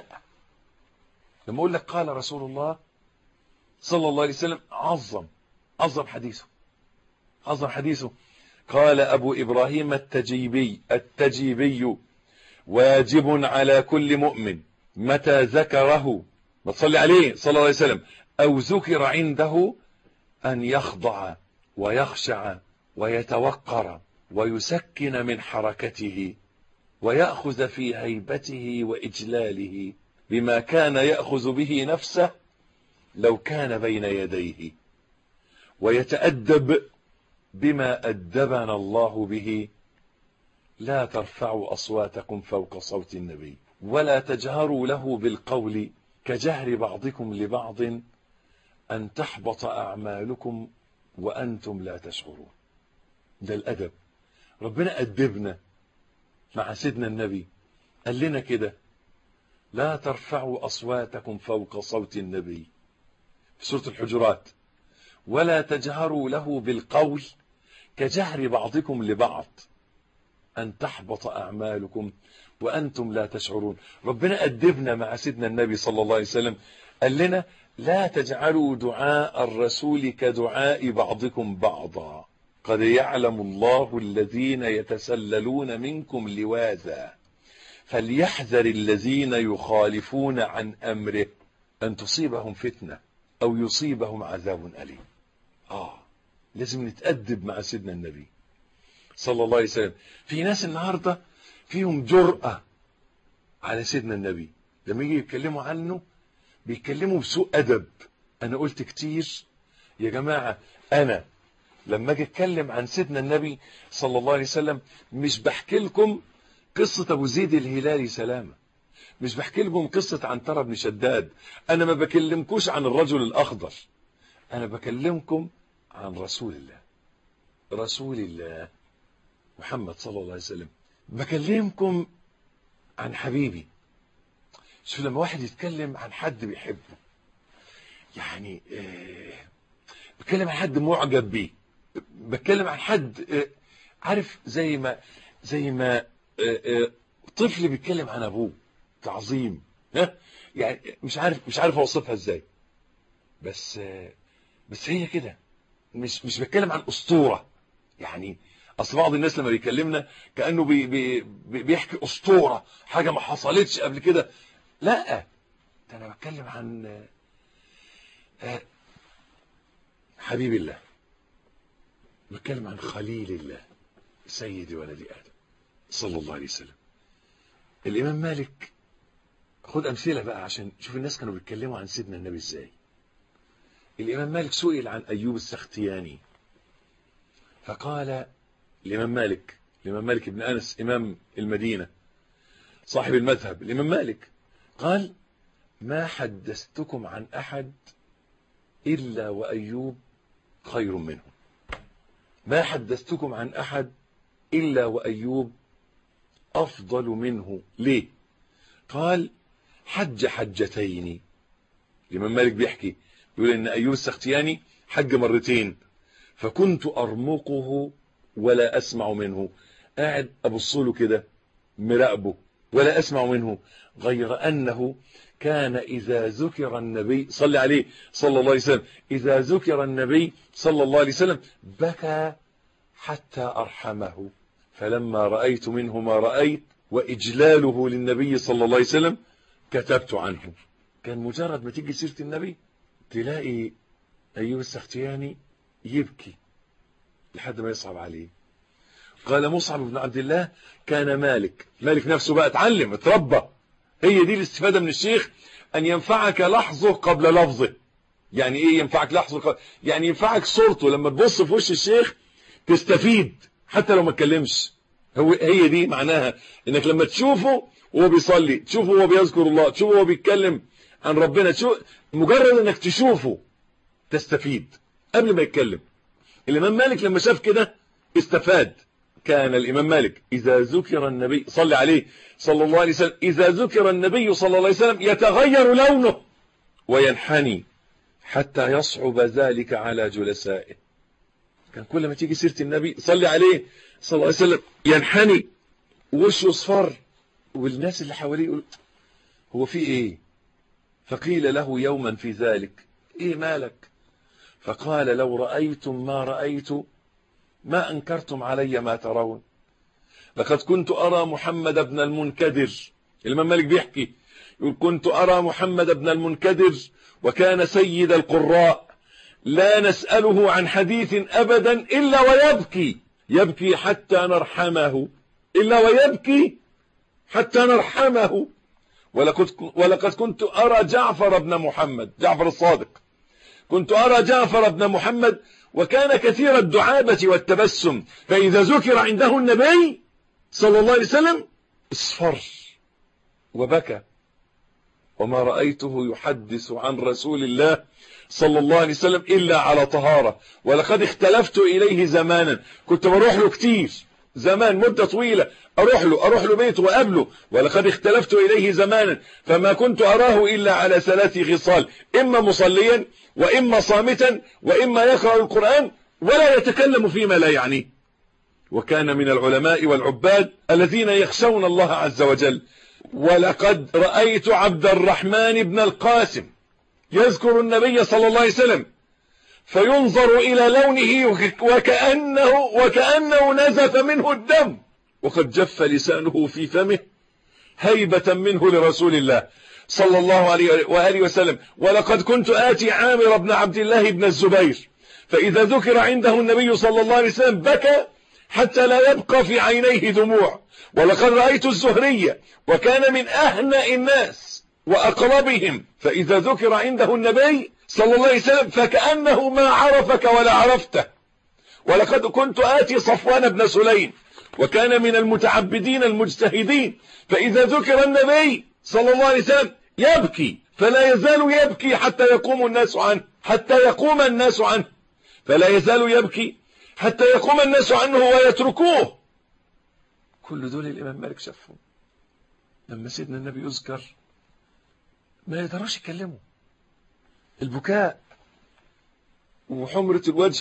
لما أقول لك قال رسول الله صلى الله عليه وسلم عظم عظم حديثه عظم حديثه قال أبو إبراهيم التجيبي التجيبي واجب على كل مؤمن متى ذكره ما تصلي عليه صلى الله عليه وسلم أو ذكر عنده أن يخضع ويخشع ويتوقر ويسكن من حركته ويأخذ في هيبته وإجلاله بما كان يأخذ به نفسه لو كان بين يديه ويتأدب بما أدبنا الله به لا ترفعوا أصواتكم فوق صوت النبي ولا تجهروا له بالقول كجهر بعضكم لبعض أن تحبط أعمالكم وأنتم لا تشعرون ده الأدب ربنا أدبنا مع سيدنا النبي قال لنا كده لا ترفعوا أصواتكم فوق صوت النبي في سورة الحجرات ولا تجهروا له بالقول كجهر بعضكم لبعض أن تحبط أعمالكم وأنتم لا تشعرون ربنا أدبنا مع سيدنا النبي صلى الله عليه وسلم قال لنا لا تجعلوا دعاء الرسول كدعاء بعضكم بعضا قد يعلم الله الذين يتسللون منكم لواذا فليحذر الذين يخالفون عن أمره أن تصيبهم فتنة أو يصيبهم عذاب أليم آه لازم نتأدب مع سيدنا النبي صلى الله عليه وسلم في ناس النهاردة فيهم جرأة على سيدنا النبي لما يجي يتكلموا عنه بيتكلموا بسوء أدب أنا قلت كتير يا جماعة أنا لما أجي أتكلم عن سيدنا النبي صلى الله عليه وسلم مش بحكي لكم قصة أبو زيد الهلالي سلامة مش بحكي لكم قصة عنترة بن شداد أنا ما بكلمكوش عن الرجل الأخضر أنا بكلمكم عن رسول الله رسول الله محمد صلى الله عليه وسلم بكلمكم عن حبيبي شوف لما واحد يتكلم عن حد بيحبه يعني آه بتكلم عن حد معجب بيه بتكلم عن حد آه عارف زي ما زي ما آه طفل بيتكلم عن ابوه تعظيم ها يعني مش عارف مش عارف اوصفها ازاي بس بس هي كده مش مش بتكلم عن اسطوره يعني اصل بعض الناس لما بيكلمنا كانه بي بي بيحكي اسطوره حاجه ما حصلتش قبل كده لا ده انا بتكلم عن حبيب الله بتكلم عن خليل الله سيد ولد ادم صلى الله عليه وسلم الامام مالك خد امثله بقى عشان شوف الناس كانوا بيتكلموا عن سيدنا النبي ازاي الامام مالك سئل عن ايوب السختياني فقال الامام مالك الامام مالك بن انس امام المدينه صاحب المذهب الامام مالك قال ما حدثتكم عن احد الا وايوب خير منه ما حدثتكم عن احد الا وايوب افضل منه ليه قال حج حجتين الامام مالك بيحكي يقول ان ايوب السختياني حج مرتين فكنت ارمقه ولا اسمع منه قاعد ابص له كده مراقبه ولا اسمع منه غير انه كان اذا ذكر النبي صلى عليه صلى الله عليه وسلم اذا ذكر النبي صلى الله عليه وسلم بكى حتى ارحمه فلما رايت منه ما رايت واجلاله للنبي صلى الله عليه وسلم كتبت عنه كان مجرد ما تيجي سيره النبي تلاقي ايوب السختياني يبكي لحد ما يصعب عليه قال مصعب بن عبد الله كان مالك مالك نفسه بقى اتعلم اتربى هي دي الاستفادة من الشيخ أن ينفعك لحظه قبل لفظه يعني إيه ينفعك لحظه قبل يعني ينفعك صورته لما تبص في وش الشيخ تستفيد حتى لو ما اتكلمش هو هي دي معناها انك لما تشوفه وهو بيصلي تشوفه وهو بيذكر الله تشوفه وهو بيتكلم عن ربنا تشوف مجرد انك تشوفه تستفيد قبل ما يتكلم الامام مالك لما شاف كده استفاد كان الامام مالك اذا ذكر النبي صلى عليه صلى الله عليه وسلم اذا ذكر النبي صلى الله عليه وسلم يتغير لونه وينحني حتى يصعب ذلك على جلسائه كان كل ما تيجي سيره النبي صلى عليه صلى الله عليه وسلم ينحني وشه اصفر والناس اللي حواليه يقول هو في ايه فقيل له يوما في ذلك ايه مالك فقال لو رأيتم ما رأيت ما أنكرتم علي ما ترون لقد كنت أرى محمد بن المنكدر الإمام مالك بيحكي يقول كنت أرى محمد بن المنكدر وكان سيد القراء لا نسأله عن حديث أبدا إلا ويبكي يبكي حتى نرحمه إلا ويبكي حتى نرحمه ولقد, ولقد كنت أرى جعفر بن محمد جعفر الصادق كنت أرى جعفر بن محمد وكان كثير الدعابة والتبسم فإذا ذكر عنده النبي صلى الله عليه وسلم اصفر وبكى وما رأيته يحدث عن رسول الله صلى الله عليه وسلم إلا على طهارة ولقد اختلفت إليه زمانا كنت بروح له كتير زمان مدة طويلة أروح له أروح له بيته وأقابله ولقد اختلفت إليه زمانا فما كنت أراه إلا على ثلاث خصال إما مصليا وإما صامتا وإما يقرأ القرآن ولا يتكلم فيما لا يعنيه وكان من العلماء والعباد الذين يخشون الله عز وجل ولقد رأيت عبد الرحمن بن القاسم يذكر النبي صلى الله عليه وسلم فينظر إلى لونه وكأنه, وكأنه نزف منه الدم وقد جف لسانه في فمه هيبة منه لرسول الله صلى الله عليه وآله وسلم ولقد كنت آتي عامر بن عبد الله بن الزبير فإذا ذكر عنده النبي صلى الله عليه وسلم بكى حتى لا يبقى في عينيه دموع ولقد رأيت الزهرية وكان من أهنأ الناس وأقربهم فإذا ذكر عنده النبي صلى الله عليه وسلم فكأنه ما عرفك ولا عرفته ولقد كنت آتي صفوان بن سليم وكان من المتعبدين المجتهدين فإذا ذكر النبي صلى الله عليه وسلم يبكي فلا يزال يبكي حتى يقوم الناس عنه حتى يقوم الناس عنه فلا يزال يبكي حتى يقوم الناس عنه ويتركوه كل دول الإمام مالك شافهم لما سيدنا النبي يذكر ما يقدرش يكلمه البكاء وحمرة الوجه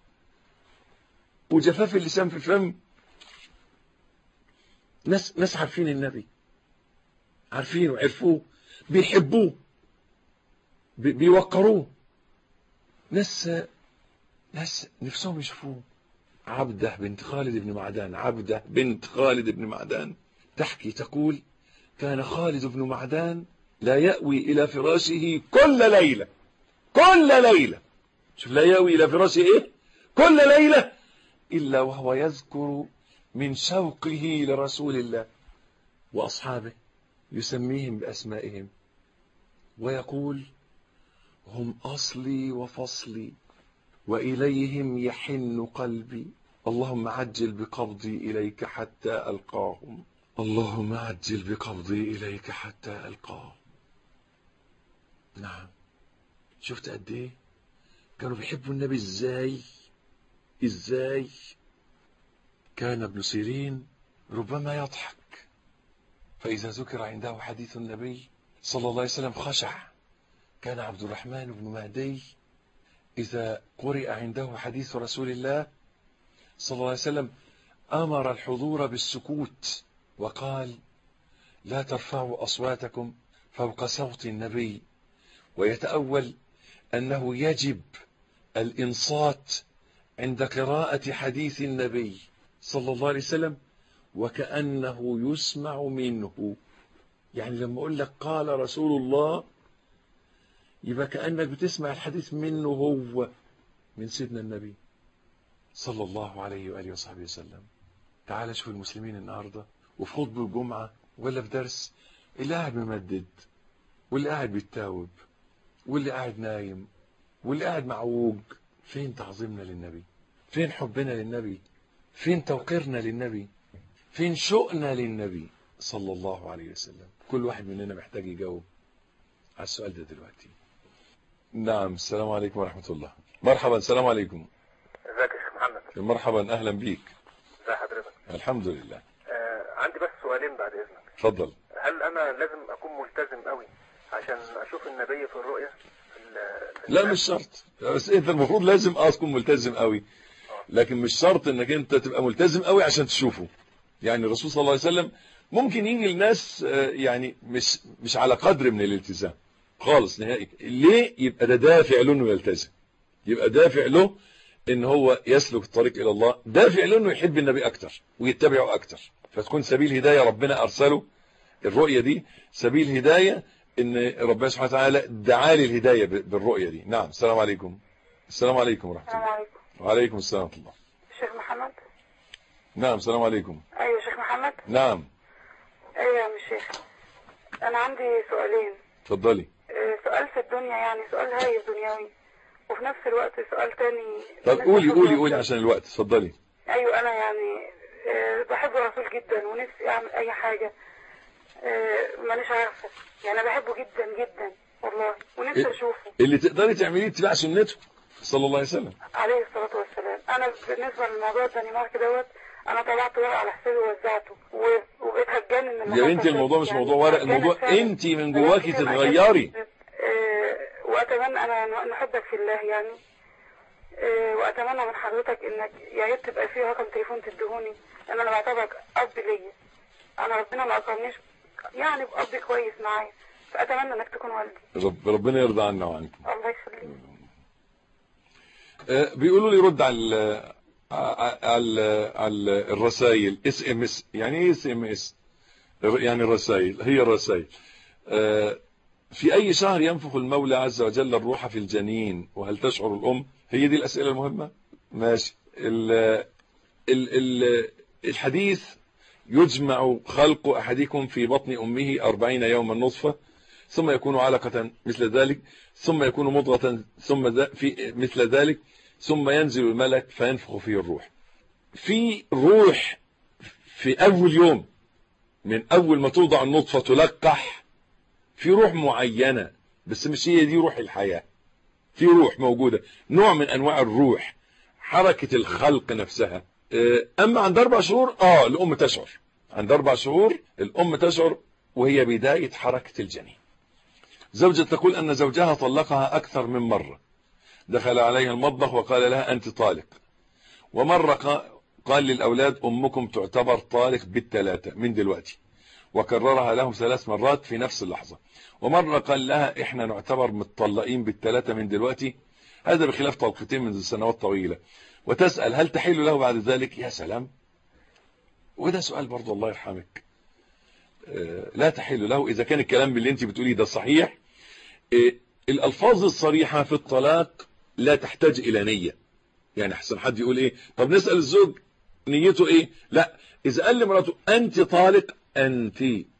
وجفاف اللسان في الفم ناس ناس عارفين النبي عارفينه وعرفوه بيحبوه بيوقروه ناس ناس نفسهم يشوفوه عبده بنت خالد بن معدان عبده بنت خالد بن معدان تحكي تقول كان خالد بن معدان لا يأوي إلى فراشه كل ليلة كل ليلة شوف لا يأوي إلى فراشه إيه كل ليلة إلا وهو يذكر من شوقه لرسول الله وأصحابه يسميهم بأسمائهم ويقول هم أصلي وفصلي وإليهم يحن قلبي اللهم عجل بقبضي إليك حتى ألقاهم اللهم عجل بقبضي إليك حتى ألقاهم نعم شفت قد ايه كانوا بيحبوا النبي ازاي ازاي كان ابن سيرين ربما يضحك فإذا ذكر عنده حديث النبي صلى الله عليه وسلم خشع كان عبد الرحمن بن مهدي إذا قرئ عنده حديث رسول الله صلى الله عليه وسلم أمر الحضور بالسكوت وقال لا ترفعوا أصواتكم فوق صوت النبي ويتأول أنه يجب الإنصات عند قراءة حديث النبي صلى الله عليه وسلم وكأنه يسمع منه يعني لما أقول لك قال رسول الله يبقى كأنك بتسمع الحديث منه هو من سيدنا النبي صلى الله عليه وآله وصحبه وسلم تعال شوف المسلمين النهاردة وفي خطبة الجمعة ولا في درس اللي قاعد ممدد واللي قاعد بيتاوب واللي قاعد نايم واللي قاعد معوج فين تعظيمنا للنبي فين حبنا للنبي فين توقيرنا للنبي فين شوقنا للنبي صلى الله عليه وسلم كل واحد مننا محتاج يجاوب على السؤال ده دلوقتي نعم السلام عليكم ورحمة الله مرحبا السلام عليكم ازيك يا شيخ محمد مرحبا أهلا بيك ازي حضرتك الحمد لله آه عندي بس سؤالين بعد اذنك اتفضل هل انا لازم اكون ملتزم قوي عشان اشوف النبي في الرؤيا في ال- في لا المنام؟ مش شرط بس انت المفروض لازم اه تكون ملتزم قوي لكن مش شرط انك انت تبقى ملتزم قوي عشان تشوفه يعني الرسول صلى الله عليه وسلم ممكن يجي للناس آه، يعني مش مش على قدر من الالتزام خالص نهائي ليه يبقى ده دافع له انه يلتزم يبقى دافع له ان هو يسلك الطريق الى الله دافع له انه يحب النبي اكتر ويتبعه اكتر فتكون سبيل هدايه ربنا ارسله الرؤية دي سبيل هداية ان ربنا سبحانه وتعالى دعا لي الهداية ب- بالرؤية دي نعم السلام عليكم السلام عليكم ورحمة السلام الله عليكم وعليكم السلام ورحمة الله شيخ محمد نعم السلام عليكم ايوه شيخ محمد نعم ايوه يا عم الشيخ انا عندي سؤالين اتفضلي آه، سؤال في الدنيا يعني سؤال هايف دنيوي وفي نفس الوقت سؤال تاني طب بالنسبة قولي قولي للرسول. قولي عشان الوقت اتفضلي ايوه انا يعني آه، بحب الرسول جدا ونفسي اعمل اي حاجه آه، مانيش عارفه يعني انا بحبه جدا جدا والله ونفسي إيه؟ اشوفه اللي تقدري تعمليه اتباع سنته صلى الله عليه وسلم عليه الصلاه والسلام انا بالنسبه للموضوع الدنمارك دوت انا طلعت ورق على حسابي ووزعته و- وبقيت هتجنن من اللي يا حصل بنتي ده. الموضوع مش يعني موضوع ورق هتجنن الموضوع فعلاً. انت من جواكي فأنا تتغيري آه، واتمنى انا نحبك في الله يعني آه، واتمنى من حضرتك انك يا ريت تبقى في رقم تليفون تديهوني لان انا بعتبرك اب ليا انا ربنا ما اكرمنيش يعني باب كويس معايا فاتمنى انك تكون والدي رب ربنا يرضى عنا وعنكم الله يخليك آه، بيقولوا لي رد على ال- على على الرسائل اس ام اس يعني ايه اس ام اس يعني الرسائل هي الرسائل آه، في اي شهر ينفخ المولى عز وجل الروح في الجنين وهل تشعر الام هي دي الاسئله المهمه ماشي ال ال ال الحديث يجمع خلق احدكم في بطن امه أربعين يوما نطفه ثم يكون علقة مثل ذلك ثم يكون مضغة ثم ذا- في مثل ذلك ثم ينزل الملك فينفخ فيه الروح في روح في أول يوم من أول ما توضع النطفة تلقح في روح معينة بس مش هي دي روح الحياة في روح موجودة نوع من أنواع الروح حركة الخلق نفسها آه، أما عند أربع شهور آه الأم تشعر عند أربع شهور الأم تشعر وهي بداية حركة الجنين زوجة تقول أن زوجها طلقها أكثر من مرة دخل عليها المطبخ وقال لها أنت طالق ومرة قا- قال للأولاد أمكم تعتبر طالق بالثلاثة من دلوقتي وكررها لهم ثلاث مرات في نفس اللحظة ومرة قال لها إحنا نعتبر متطلقين بالثلاثة من دلوقتي هذا بخلاف طلقتين منذ سنوات طويلة وتسأل هل تحل له بعد ذلك يا سلام وده سؤال برضو الله يرحمك آه، لا تحل له إذا كان الكلام اللي أنت بتقوليه ده صحيح آه، الألفاظ الصريحة في الطلاق لا تحتاج إلى نية يعني احسن حد يقول ايه طب نسأل الزوج نيته ايه لا اذا قال لمراته انت طالق انت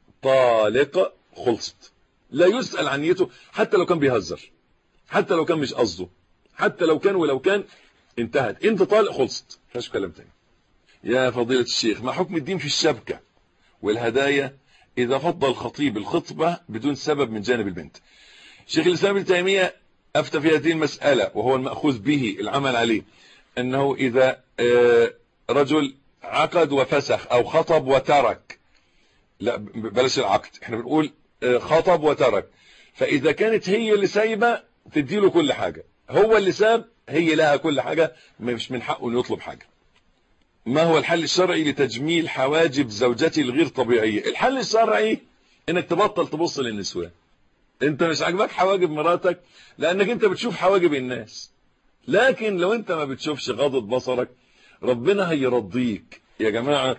طالق خلصت لا يسأل عن نيته حتى لو كان بيهزر حتى لو كان مش قصده حتى لو كان ولو كان انتهت انت طالق خلصت مفيش كلام تاني يا فضيلة الشيخ ما حكم الدين في الشبكة والهدايا إذا فضل الخطيب الخطبة بدون سبب من جانب البنت شيخ الإسلام ابن تيمية أفتى في هذه المسألة وهو المأخوذ به العمل عليه أنه إذا آه، رجل عقد وفسخ أو خطب وترك لا ب- بلاش العقد احنا بنقول آه، خطب وترك فإذا كانت هي اللي سايبة تديله كل حاجة هو اللي ساب هي لها كل حاجة مش من حقه انه يطلب حاجة ما هو الحل الشرعي لتجميل حواجب زوجتي الغير طبيعية الحل الشرعي انك تبطل تبص للنسوان انت مش عاجبك حواجب مراتك لانك انت بتشوف حواجب الناس لكن لو انت ما بتشوفش غضة بصرك ربنا هيرضيك يا جماعة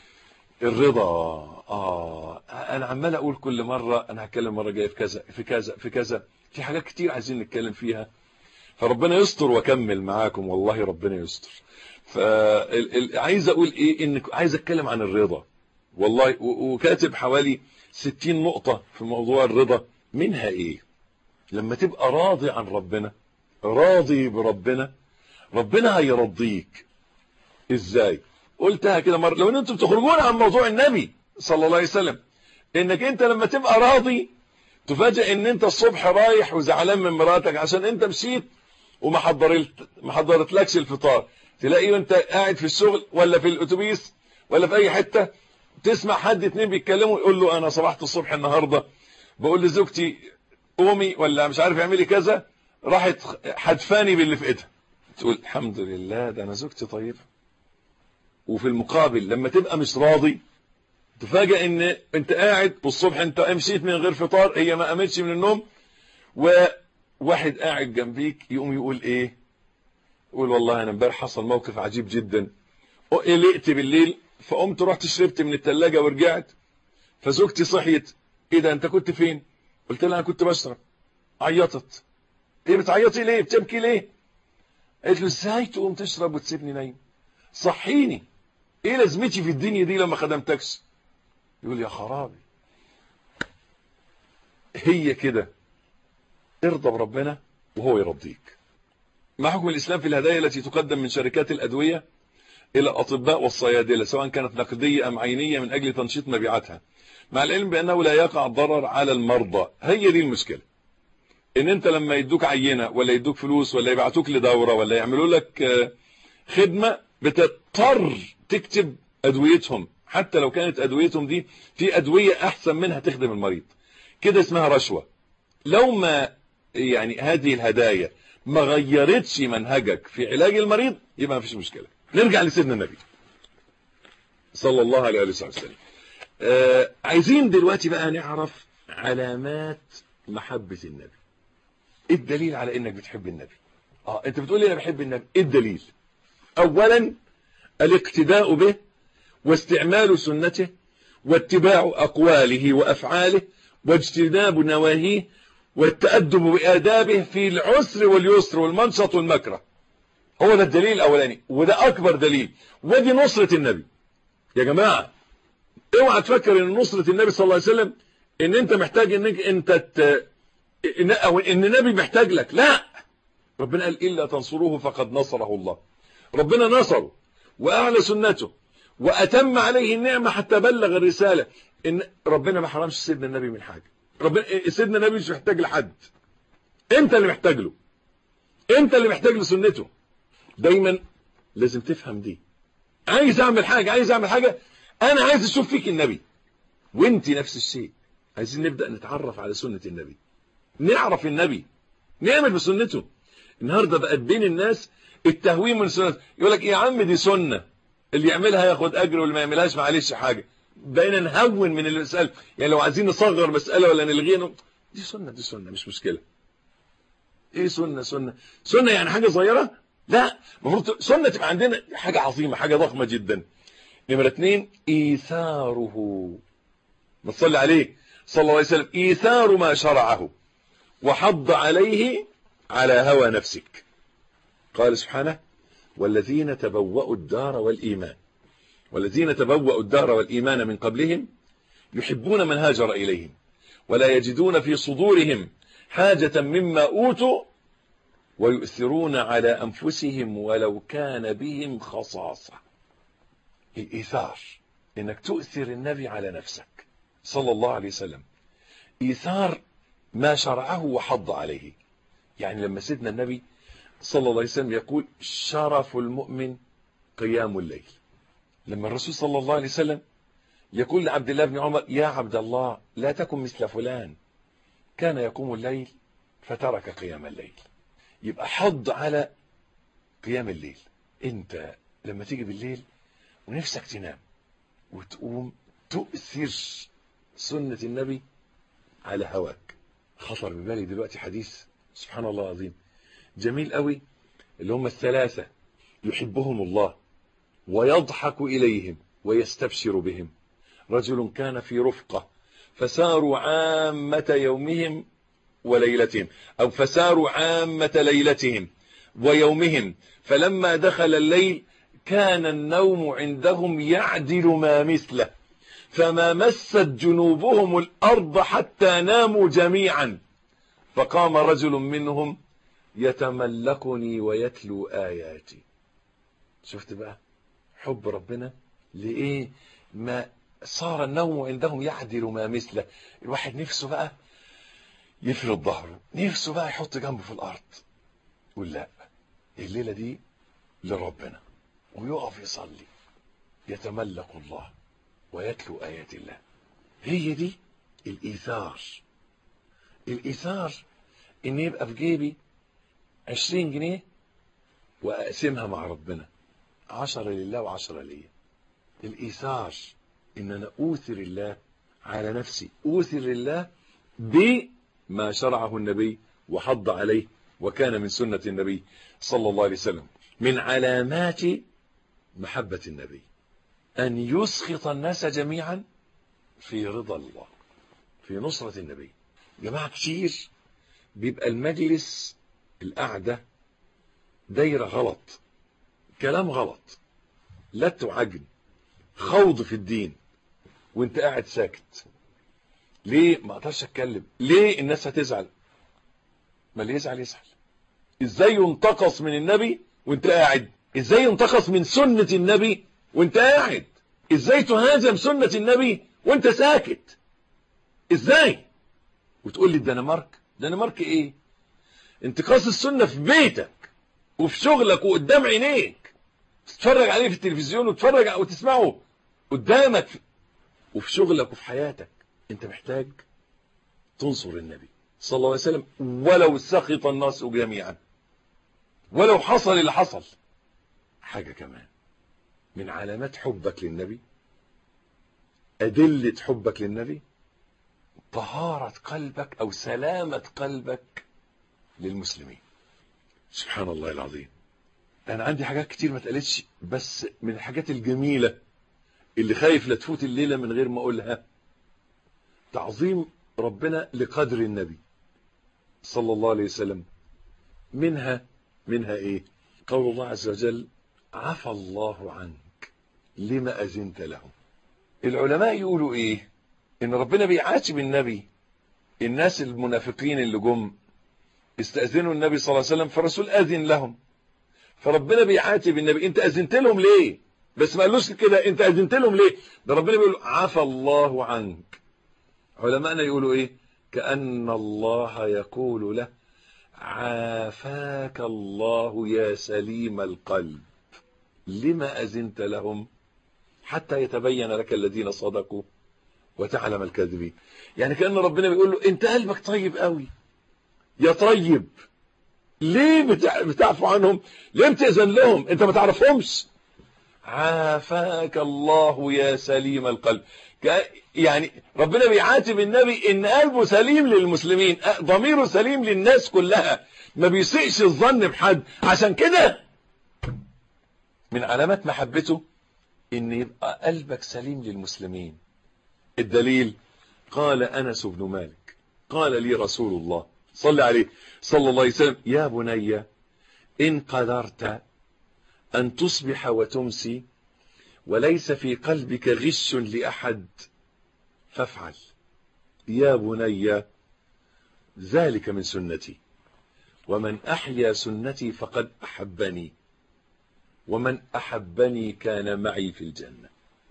الرضا اه انا عمال اقول كل مرة انا هتكلم مرة جاية في كذا في كذا في كذا في حاجات كتير عايزين نتكلم فيها فربنا يستر واكمل معاكم والله ربنا يستر فعايز اقول ايه ان عايز اتكلم عن الرضا والله و- وكاتب حوالي 60 نقطة في موضوع الرضا منها ايه لما تبقى راضي عن ربنا راضي بربنا ربنا هيرضيك ازاي قلتها كده مرة لو ان انتم بتخرجون عن موضوع النبي صلى الله عليه وسلم انك انت لما تبقى راضي تفاجئ ان انت الصبح رايح وزعلان من مراتك عشان انت مشيت وما حضرت ما حضرتلكش الفطار تلاقيه وانت قاعد في الشغل ولا في الاتوبيس ولا في اي حته تسمع حد اتنين بيتكلموا يقول له انا صبحت الصبح النهارده بقول لزوجتي قومي ولا مش عارف اعملي كذا راحت حدفاني باللي في ايدها تقول الحمد لله ده انا زوجتي طيبه وفي المقابل لما تبقى مش راضي تفاجئ ان انت قاعد والصبح انت مشيت من غير فطار هي ما قامتش من النوم وواحد قاعد جنبيك يقوم يقول ايه يقول والله انا امبارح حصل موقف عجيب جدا قلقت بالليل فقمت رحت شربت من الثلاجه ورجعت فزوجتي صحيت ايه ده انت كنت فين قلت لها انا كنت بشرب عيطت ايه بتعيطي ليه بتبكي ليه قالت له ازاي تقوم تشرب وتسيبني نايم صحيني ايه لازمتي في الدنيا دي لما خدمتكش يقول يا خرابي هي كده ارضى بربنا وهو يرضيك ما حكم الإسلام في الهدايا التي تقدم من شركات الأدوية إلى الأطباء والصيادلة سواء كانت نقدية أم عينية من أجل تنشيط مبيعاتها مع العلم بأنه لا يقع ضرر على المرضى هي دي المشكلة إن أنت لما يدوك عينة ولا يدوك فلوس ولا يبعتوك لدورة ولا يعملوا لك خدمة بتضطر تكتب أدويتهم حتى لو كانت أدويتهم دي في أدوية أحسن منها تخدم المريض كده اسمها رشوة لو ما يعني هذه الهدايا ما غيرتش منهجك في علاج المريض يبقى ما فيش مشكلة نرجع لسيدنا النبي صلى الله عليه وسلم آه عايزين دلوقتي بقى نعرف علامات محبة النبي ايه الدليل على انك بتحب النبي اه انت بتقول لي انا بحب النبي ايه الدليل اولا الاقتداء به واستعمال سنته واتباع اقواله وافعاله واجتناب نواهيه والتأدب بآدابه في العسر واليسر والمنشط والمكره هو ده الدليل الأولاني وده أكبر دليل ودي نصرة النبي يا جماعة اوعى تفكر ان نصرة النبي صلى الله عليه وسلم ان انت محتاج انك انت ت... إن... او ان النبي محتاج لك لا ربنا قال إلا تنصروه فقد نصره الله ربنا نصره وأعلى سنته وأتم عليه النعمة حتى بلغ الرسالة إن ربنا ما حرمش سيدنا النبي من حاجة ربنا سيدنا النبي مش محتاج لحد انت اللي محتاج له انت اللي محتاج لسنته دايما لازم تفهم دي عايز اعمل حاجة عايز اعمل حاجة انا عايز اشوف فيك النبي وانت نفس الشيء عايزين نبدأ نتعرف على سنة النبي نعرف النبي نعمل بسنته النهاردة بقت بين الناس التهويم من سنة يقول لك يا عم دي سنة اللي يعملها ياخد اجر واللي ما يعملهاش معلش حاجة بقينا نهون من المسألة يعني لو عايزين نصغر مسألة ولا نلغيها دي سنة دي سنة مش مشكلة ايه سنة سنة سنة يعني حاجة صغيرة لا المفروض سنة تبقى عندنا حاجة عظيمة حاجة ضخمة جدا نمرة اتنين ايثاره ما تصلي عليه صلى الله عليه وسلم ايثار ما شرعه وحض عليه على هوى نفسك قال سبحانه والذين تبوأوا الدار والإيمان والذين تبوأوا الدار والإيمان من قبلهم يحبون من هاجر إليهم ولا يجدون في صدورهم حاجة مما أوتوا ويؤثرون على أنفسهم ولو كان بهم خصاصة الإيثار إنك تؤثر النبي على نفسك صلى الله عليه وسلم إيثار ما شرعه وحض عليه يعني لما سيدنا النبي صلى الله عليه وسلم يقول شرف المؤمن قيام الليل لما الرسول صلى الله عليه وسلم يقول لعبد الله بن عمر يا عبد الله لا تكن مثل فلان كان يقوم الليل فترك قيام الليل يبقى حض على قيام الليل انت لما تيجي بالليل ونفسك تنام وتقوم تؤثر سنة النبي على هواك خطر ببالي دلوقتي حديث سبحان الله العظيم جميل قوي اللي هم الثلاثة يحبهم الله ويضحك إليهم ويستبشر بهم رجل كان في رفقة فساروا عامة يومهم وليلتهم أو فساروا عامة ليلتهم ويومهم فلما دخل الليل كان النوم عندهم يعدل ما مثله فما مست جنوبهم الأرض حتى ناموا جميعا فقام رجل منهم يتملكني ويتلو آياتي شفت بقى حب ربنا لإيه ما صار النوم عندهم يعدل ما مثله الواحد نفسه بقى يفرد ظهره نفسه بقى يحط جنبه في الأرض يقول لا الليلة دي لربنا ويقف يصلي يتملك الله ويتلو آيات الله هي دي الإيثار الإيثار إن يبقى في جيبي عشرين جنيه وأقسمها مع ربنا عشرة لله وعشرة ليا الإيثار إن أنا أوثر الله على نفسي أوثر الله بما شرعه النبي وحض عليه وكان من سنة النبي صلى الله عليه وسلم من علامات محبة النبي أن يسخط الناس جميعا في رضا الله في نصرة النبي جماعة كتير بيبقى المجلس القعدة دايرة غلط كلام غلط لت وعجن خوض في الدين وانت قاعد ساكت ليه ما اقدرش اتكلم ليه الناس هتزعل ما اللي يزعل يزعل ازاي ينتقص من النبي وانت قاعد ازاي ينتقص من سنة النبي وانت قاعد ازاي تهاجم سنة النبي وانت ساكت ازاي وتقول لي الدنمارك دنمارك ايه انتقاص السنة في بيتك وفي شغلك وقدام عينيك تتفرج عليه في التلفزيون وتتفرج وتسمعه قدامك وفي شغلك وفي حياتك انت محتاج تنصر النبي صلى الله عليه وسلم ولو سخط الناس جميعا ولو حصل اللي حصل حاجة كمان من علامات حبك للنبي أدلة حبك للنبي طهارة قلبك أو سلامة قلبك للمسلمين سبحان الله العظيم أنا عندي حاجات كتير ما اتقالتش بس من الحاجات الجميلة اللي خايف لا تفوت الليلة من غير ما أقولها تعظيم ربنا لقدر النبي صلى الله عليه وسلم منها منها ايه قول الله عز وجل عفى الله عنك لما أذنت لهم العلماء يقولوا ايه ان ربنا بيعاتب النبي الناس المنافقين اللي جم استأذنوا النبي صلى الله عليه وسلم فالرسول أذن لهم فربنا بيعاتب النبي انت أذنت لهم ليه بس ما قالوش كده انت أذنت لهم ليه ده ربنا بيقول عفى الله عنك علماءنا يقولوا ايه كأن الله يقول له عافاك الله يا سليم القلب لما أذنت لهم حتى يتبين لك الذين صدقوا وتعلم الكاذبين يعني كأن ربنا بيقول له انت قلبك طيب قوي يا طيب ليه بتعفو عنهم ليه بتأذن لهم انت ما تعرفهمش عافاك الله يا سليم القلب يعني ربنا بيعاتب النبي ان قلبه سليم للمسلمين ضميره سليم للناس كلها ما بيسيئش الظن بحد عشان كده من علامات محبته ان يبقى قلبك سليم للمسلمين الدليل قال انس بن مالك قال لي رسول الله صلى عليه صلى الله عليه وسلم يا بني ان قدرت ان تصبح وتمسي وليس في قلبك غش لأحد فافعل يا بني ذلك من سنتي ومن أحيا سنتي فقد أحبني ومن أحبني كان معي في الجنة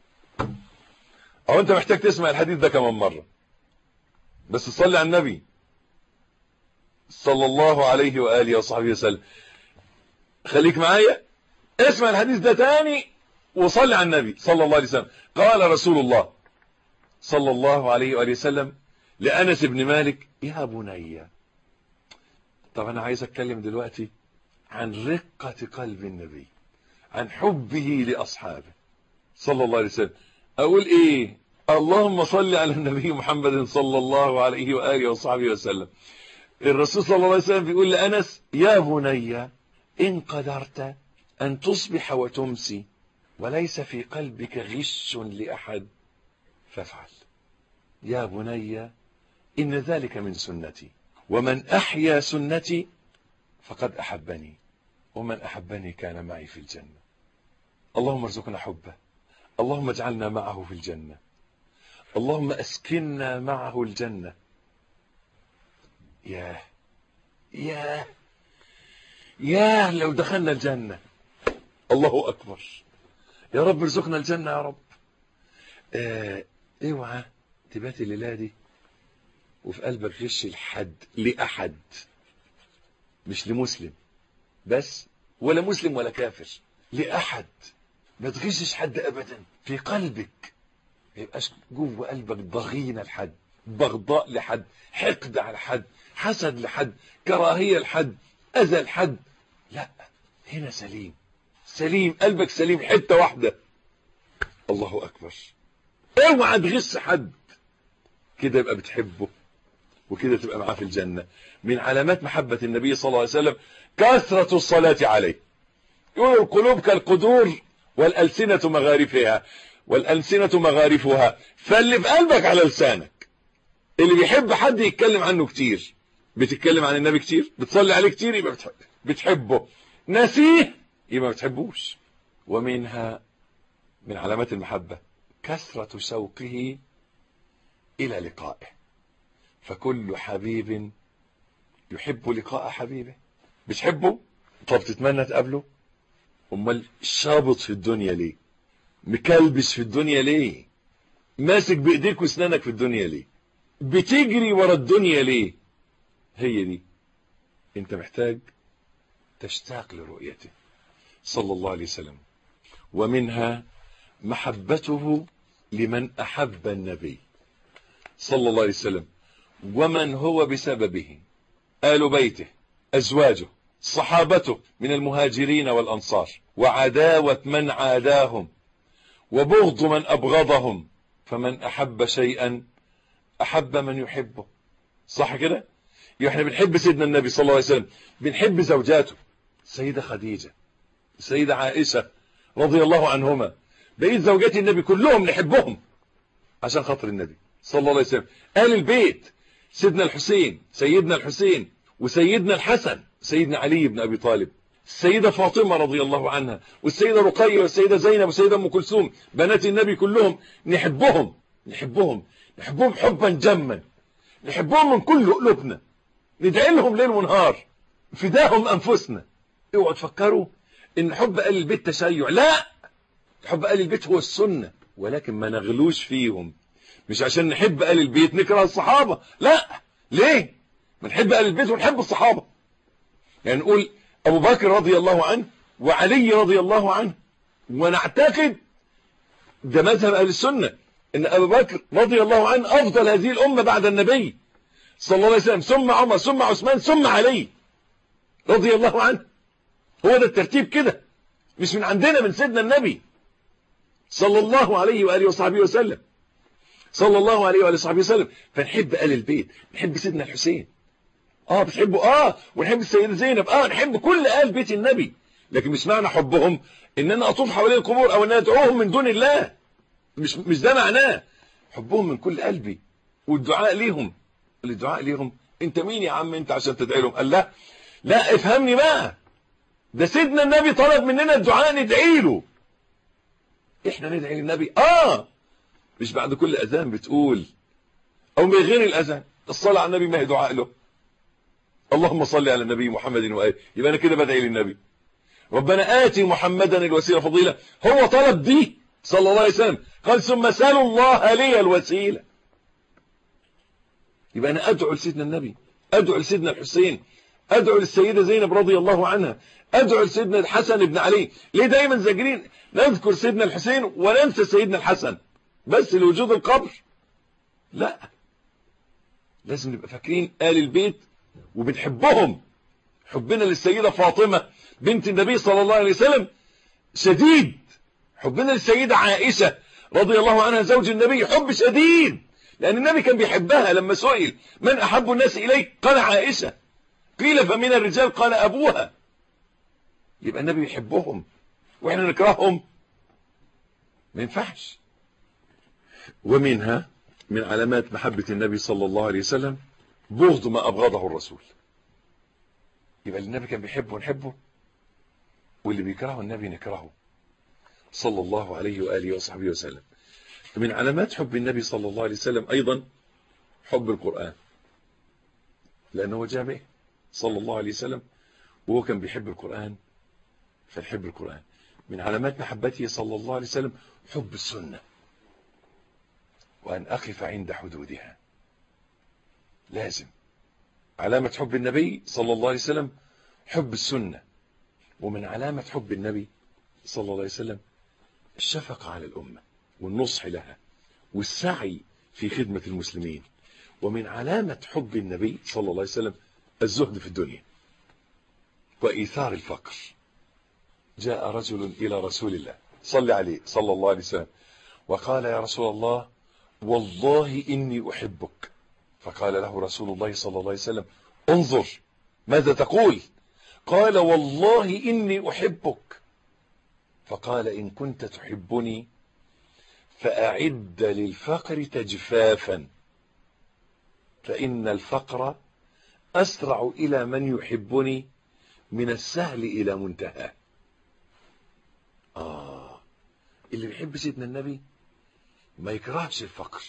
أو أنت محتاج تسمع الحديث ده كمان مرة بس تصلي على النبي صلى الله عليه وآله وصحبه وسلم خليك معايا اسمع الحديث ده تاني وصلي على النبي صلى الله عليه وسلم قال رسول الله صلى الله عليه وآله وسلم لأنس بن مالك يا بني طب أنا عايز أتكلم دلوقتي عن رقة قلب النبي عن حبه لأصحابه صلى الله عليه وسلم أقول إيه اللهم صل على النبي محمد صلى الله عليه وآله وصحبه وسلم الرسول صلى الله عليه وسلم بيقول لأنس يا بني إن قدرت أن تصبح وتمسي وليس في قلبك غش لأحد فافعل يا بني إن ذلك من سنتي ومن أحيا سنتي فقد أحبني ومن أحبني كان معي في الجنة اللهم ارزقنا حبه اللهم اجعلنا معه في الجنة اللهم أسكننا معه الجنة ياه ياه ياه لو دخلنا الجنة الله أكبر يا رب ارزقنا الجنة يا رب اه اوعى تبات الليلة دي وفي قلبك غش لحد لأحد مش لمسلم بس ولا مسلم ولا كافر لأحد ما تغشش حد أبدا في قلبك ما يبقاش جوه قلبك ضغينة لحد بغضاء لحد حقد على حد حسد لحد كراهية لحد أذى لحد لا هنا سليم سليم قلبك سليم حتة واحدة الله أكبر اوعى تغش حد كده يبقى بتحبه وكده تبقى معاه في الجنة من علامات محبة النبي صلى الله عليه وسلم كثرة الصلاة عليه يقول القلوب كالقدور والألسنة مغارفها والألسنة مغارفها فاللي في قلبك على لسانك اللي بيحب حد يتكلم عنه كتير بتتكلم عن النبي كتير بتصلي عليه كتير يبقى بتحب بتحبه نسيه يبقى ما بتحبوش ومنها من علامات المحبة كثرة شوقه إلى لقائه فكل حبيب يحب لقاء حبيبه بتحبه طب تتمنى تقابله امال شابط في الدنيا ليه مكلبس في الدنيا ليه ماسك بايديك واسنانك في الدنيا ليه بتجري ورا الدنيا ليه هي دي انت محتاج تشتاق لرؤيته صلى الله عليه وسلم ومنها محبته لمن احب النبي صلى الله عليه وسلم ومن هو بسببه آل بيته أزواجه صحابته من المهاجرين والأنصار وعداوة من عاداهم وبغض من أبغضهم فمن أحب شيئا أحب من يحبه صح كده احنا بنحب سيدنا النبي صلى الله عليه وسلم بنحب زوجاته السيدة خديجة السيدة عائشة رضي الله عنهما بقيت زوجات النبي كلهم نحبهم عشان خاطر النبي صلى الله عليه وسلم آل البيت سيدنا الحسين سيدنا الحسين وسيدنا الحسن سيدنا علي بن أبي طالب السيدة فاطمة رضي الله عنها والسيدة رقية والسيدة زينب والسيدة أم كلثوم بنات النبي كلهم نحبهم نحبهم نحبهم حبا جما نحبهم من كل قلوبنا ندعي لهم ليل ونهار فداهم أنفسنا اوعوا تفكروا ان حب آل البيت تشيع لا حب آل البيت هو السنة ولكن ما نغلوش فيهم مش عشان نحب آل البيت نكره الصحابة لا ليه بنحب آل البيت ونحب الصحابة يعني نقول أبو بكر رضي الله عنه وعلي رضي الله عنه ونعتقد ده مذهب أهل السنة إن أبو بكر رضي الله عنه أفضل هذه الأمة بعد النبي صلى الله عليه وسلم ثم عمر ثم عثمان ثم علي رضي الله عنه هو ده الترتيب كده مش من عندنا من سيدنا النبي صلى الله عليه وآله وصحبه وسلم صلى الله عليه وآله وصحبه وسلم فنحب آل البيت نحب سيدنا الحسين اه بتحبه اه ونحب السيدة زينب اه نحب كل آل بيت النبي لكن مش معنى حبهم ان انا اطوف حوالين القبور او ان انا ادعوهم من دون الله مش مش ده معناه حبهم من كل قلبي والدعاء ليهم الدعاء ليهم انت مين يا عم انت عشان تدعي لهم قال لا لا افهمني بقى ده سيدنا النبي طلب مننا الدعاء ندعي له احنا ندعي للنبي اه مش بعد كل اذان بتقول او من غير الاذان الصلاه على النبي ما هي دعاء له اللهم صل على النبي محمد واله يبقى انا كده بدعي للنبي ربنا آتي محمدا الوسيله فضيله هو طلب دي صلى الله عليه وسلم قال ثم سالوا الله لي الوسيله يبقى انا ادعو لسيدنا النبي ادعو لسيدنا الحسين ادعو للسيده زينب رضي الله عنها ادعو لسيدنا الحسن بن علي ليه دايما زاجرين نذكر سيدنا الحسين وننسى سيدنا الحسن بس لوجود القبر لا لازم نبقى فاكرين آل البيت وبنحبهم حبنا للسيدة فاطمة بنت النبي صلى الله عليه وسلم شديد حبنا للسيدة عائشة رضي الله عنها زوج النبي حب شديد لأن النبي كان بيحبها لما سئل من أحب الناس إليك قال عائشة قيل فمن الرجال قال أبوها يبقى النبي بيحبهم وإحنا نكرههم ما ينفعش ومنها من علامات محبة النبي صلى الله عليه وسلم بغض ما أبغضه الرسول يبقى النبي كان بيحبه ونحبه واللي بيكرهه النبي نكرهه صلى الله عليه وآله وصحبه وسلم من علامات حب النبي صلى الله عليه وسلم أيضا حب القرآن لأنه هو جاء به صلى الله عليه وسلم وهو كان بيحب القرآن فنحب القرآن من علامات محبته صلى الله عليه وسلم حب السنة وأن أقف عند حدودها لازم علامة حب النبي صلى الله عليه وسلم حب السنة ومن علامة حب النبي صلى الله عليه وسلم الشفقة على الأمة والنصح لها والسعي في خدمة المسلمين ومن علامة حب النبي صلى الله عليه وسلم الزهد في الدنيا وإيثار الفقر جاء رجل إلى رسول الله صلى عليه صلى الله عليه وسلم وقال يا رسول الله والله إني أحبك فقال له رسول الله صلى الله عليه وسلم انظر ماذا تقول قال والله إني أحبك فقال إن كنت تحبني فأعد للفقر تجفافا فإن الفقر أسرع إلى من يحبني من السهل إلى منتهى آه اللي بيحب سيدنا النبي ما يكرهش الفقر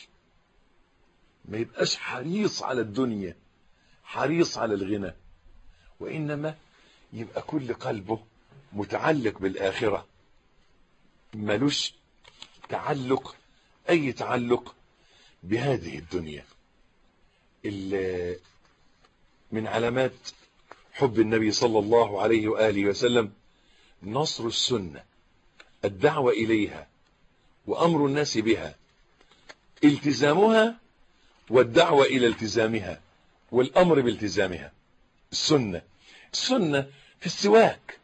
ما يبقاش حريص على الدنيا حريص على الغنى وإنما يبقى كل قلبه متعلق بالآخرة ملوش تعلق أي تعلق بهذه الدنيا اللي من علامات حب النبي صلى الله عليه وآله وسلم نصر السنة الدعوة إليها وأمر الناس بها التزامها والدعوة إلى التزامها والأمر بالتزامها السنة السنة في السواك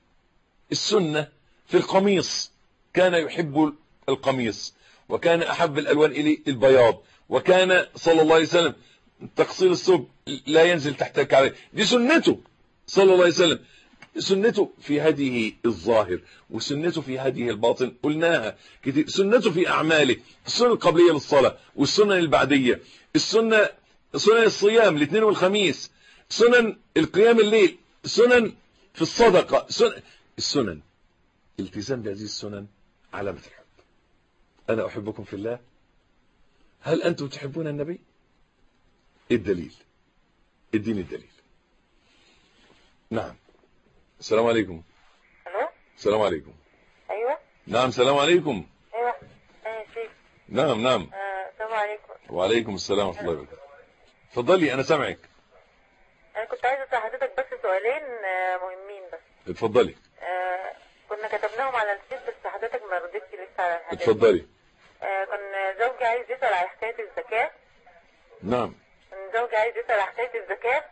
السنة في القميص كان يحب القميص وكان أحب الألوان إليه البياض وكان صلى الله عليه وسلم تقصير الثوب لا ينزل تحت الكعبين دي سنته صلى الله عليه وسلم سنته في هذه الظاهر وسنته في هذه الباطن قلناها كتير سنته في أعماله السنة القبلية للصلاة والسنة البعدية السنة سنن الصيام الاثنين والخميس سنن القيام الليل سنن في الصدقة سنن السنن التزام بهذه السنن علامة الحب أنا أحبكم في الله هل أنتم تحبون النبي الدليل اديني الدليل نعم السلام عليكم الو السلام عليكم ايوه نعم السلام عليكم ايوه ايه شيخ نعم نعم آه، السلام عليكم وعليكم السلام ورحمة الله وبركاته اتفضلي أنا سامعك انا كنت عايزه اسال حضرتك بس سؤالين آه، مهمين بس اتفضلي آه، كنا كتبناهم على الفيس بس حضرتك ما ردتش لسه على الحاجات دي. اتفضلي آه، كان زوجي عايز يسال على حكايه الزكاه نعم كان زوجي عايز يسال على حكايه الزكاه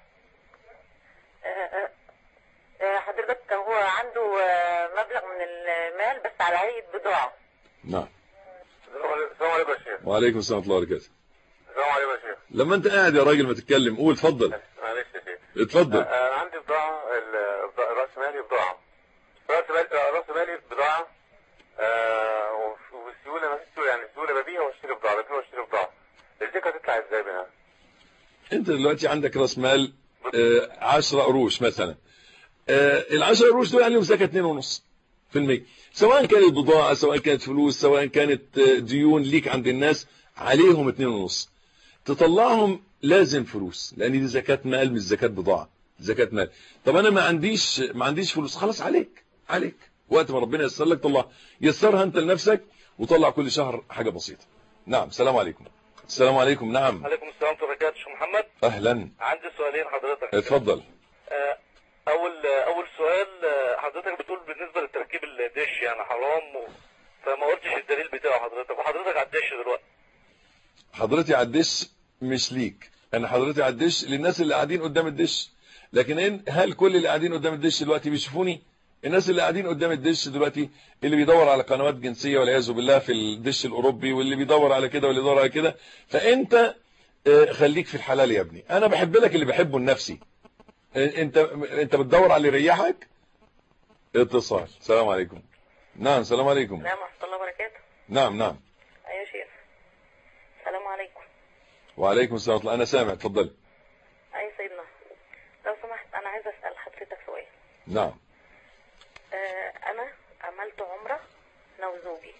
آه، آه، آه، حضرتك كان هو عنده آه، مبلغ من المال بس على هيئه بضاعه نعم السلام عليكم يا شيخ وعليكم السلام ورحمة الله وبركاته السلام عليكم يا شيخ لما انت قاعد يا راجل ما تتكلم قول اتفضل معلش يا شيخ اتفضل انا عندي بضاعه ال- بضاعة- راس مالي بضاعه راس مالي راس مالي بضاعه آه، وف- والسيوله ما فيش سيوله يعني السيوله ببيع واشتري بضاعه ببيع واشتري بضاعه الزكاه تطلع ازاي منها؟ انت دلوقتي عندك راس مال 10 قروش مثلا ال 10 قروش دول عليهم زكاه 2.5 في المية سواء كانت بضاعة سواء كانت فلوس سواء كانت آه، ديون ليك عند الناس عليهم 2.5 تطلعهم لازم فلوس لان دي زكاة مال مش زكاة بضاعة زكاة مال طب انا ما عنديش ما عنديش فلوس خلاص عليك عليك وقت ما ربنا ييسر لك طلع يسرها انت لنفسك وطلع كل شهر حاجة بسيطة نعم السلام عليكم السلام عليكم نعم عليكم السلام ورحمة الله وبركاته شيخ محمد اهلا عندي سؤالين حضرتك اتفضل آه، أول آه، أول سؤال آه، حضرتك بتقول بالنسبة لتركيب الدش يعني حرام و... فما قلتش الدليل بتاعه حضرتك وحضرتك على الدش دلوقتي حضرتي على الدش مش ليك انا حضرتي على الدش للناس اللي قاعدين قدام الدش لكن إن هل كل اللي قاعدين قدام الدش دلوقتي بيشوفوني الناس اللي قاعدين قدام الدش دلوقتي اللي بيدور على قنوات جنسية والعياذ بالله في الدش الاوروبي واللي بيدور على كده واللي بيدور على كده فانت آه، خليك في الحلال يا ابني انا بحب لك اللي بحبه لنفسي آه، انت انت بتدور على اللي يريحك اتصال السلام عليكم نعم السلام عليكم نعم ورحمه الله وبركاته نعم نعم ايوه شيخ السلام عليكم وعليكم السلام ورحمة الله انا سامع اتفضل اي سيدنا لو سمحت انا عايزه اسال حضرتك سؤال نعم آه، انا عملت عمره انا وزوجي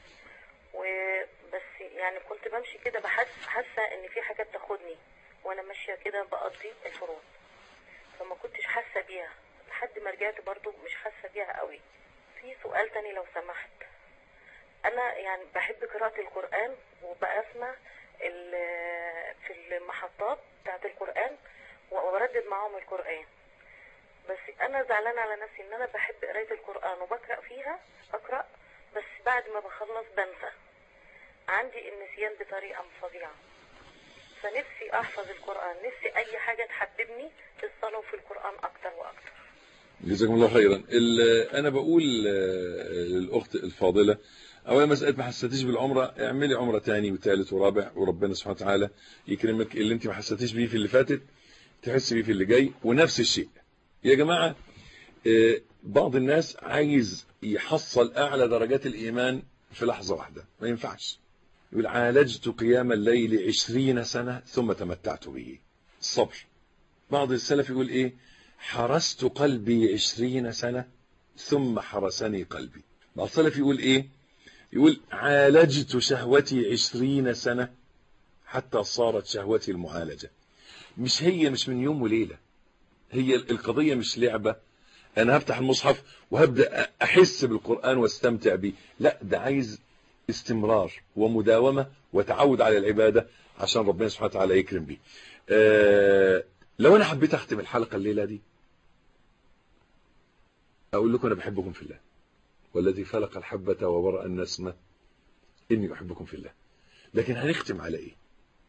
وبس يعني كنت بمشي كده بحس حاسه ان في حاجات تاخدني وانا ماشيه كده بقضي الفروض فما كنتش حاسه بيها لحد ما رجعت برضو مش حاسه بيها قوي في سؤال تاني لو سمحت انا يعني بحب قراءه القران وبسمع ال- في المحطات بتاعت القران وبردد معاهم القران بس انا زعلانه على نفسي ان انا بحب قرايه القران وبقرا فيها اقرا بس بعد ما بخلص بنسى عندي النسيان بطريقه فظيعه فنفسي احفظ القران نفسي اي حاجه تحببني في الصلاه وفي القران اكتر واكتر جزاكم الله خيرا ال- انا بقول آه، للاخت الفاضله اولا مساله ما حسيتيش بالعمره اعملي عمره تاني وثالث ورابع وربنا سبحانه وتعالى يكرمك اللي انت ما حسيتيش بيه في اللي فاتت تحسي بيه في اللي جاي ونفس الشيء يا جماعه آه، بعض الناس عايز يحصل اعلى درجات الايمان في لحظة واحدة ما ينفعش يقول عالجت قيام الليل عشرين سنة ثم تمتعت به الصبر بعض السلف يقول ايه حرست قلبي عشرين سنة ثم حرسني قلبي بعض السلف يقول ايه يقول عالجت شهوتي عشرين سنة حتى صارت شهوتي المعالجة مش هي مش من يوم وليلة هي القضية مش لعبة انا هفتح المصحف وهبدأ احس بالقرآن واستمتع بيه لا ده عايز استمرار ومداومة وتعود على العبادة عشان ربنا سبحانه وتعالى يكرم بيه أه لو انا حبيت اختم الحلقة الليلة دي اقول لكم انا بحبكم في الله والذي فلق الحبة وبرأ النسمة اني احبكم في الله لكن هنختم على ايه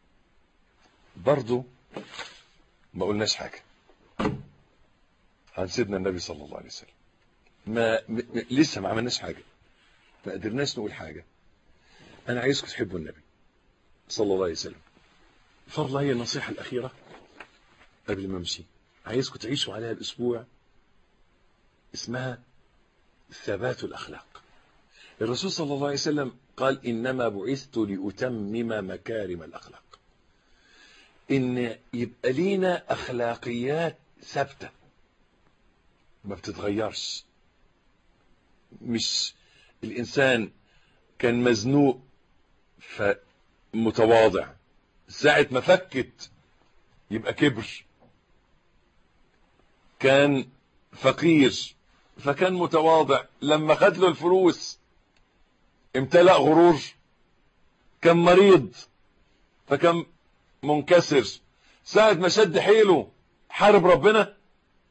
برضو ما قلناش حاجة عن سيدنا النبي صلى الله عليه وسلم ما م... م... لسه ما عملناش حاجة ما قدرناش نقول حاجة انا عايزكم تحبوا النبي صلى الله عليه وسلم فرض هي النصيحة الأخيرة قبل ما امشي عايزكم تعيشوا عليها الأسبوع اسمها ثبات الأخلاق الرسول صلى الله عليه وسلم قال إنما بعثت لأتمم مكارم الأخلاق إن يبقى لينا أخلاقيات ثابتة ما بتتغيرش مش الإنسان كان مزنوق فمتواضع ساعة ما فكت يبقى كبر كان فقير فكان متواضع لما خد له الفلوس امتلأ غرور كان مريض فكان منكسر ساعة ما شد حيله حارب ربنا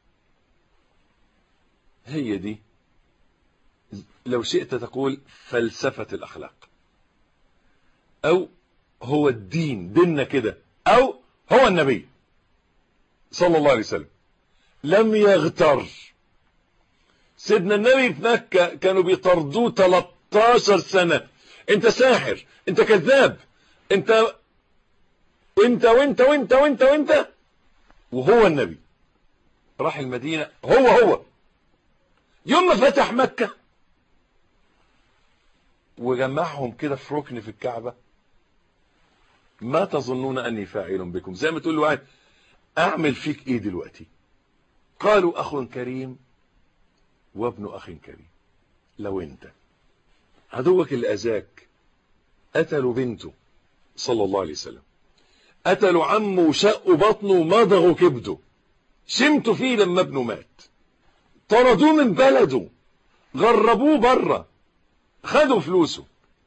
هي دي لو شئت تقول فلسفة الأخلاق أو هو الدين ديننا كده أو هو النبي صلى الله عليه وسلم لم يغتر سيدنا النبي في مكة كانوا بيطردوه 13 سنة انت ساحر انت كذاب انت وانت وانت وانت وانت وانت وهو النبي راح المدينة هو هو يوم ما فتح مكة وجمعهم كده في ركن في الكعبة ما تظنون أني فاعل بكم زي ما تقول له واحد أعمل فيك إيه دلوقتي قالوا أخ كريم وابن أخ كريم لو أنت عدوك اللي أذاك قتلوا بنته صلى الله عليه وسلم قتلوا عمه وشقوا بطنه ومضغوا كبده شمتوا فيه لما ابنه مات طردوه من بلده غربوه بره خدوا فلوسه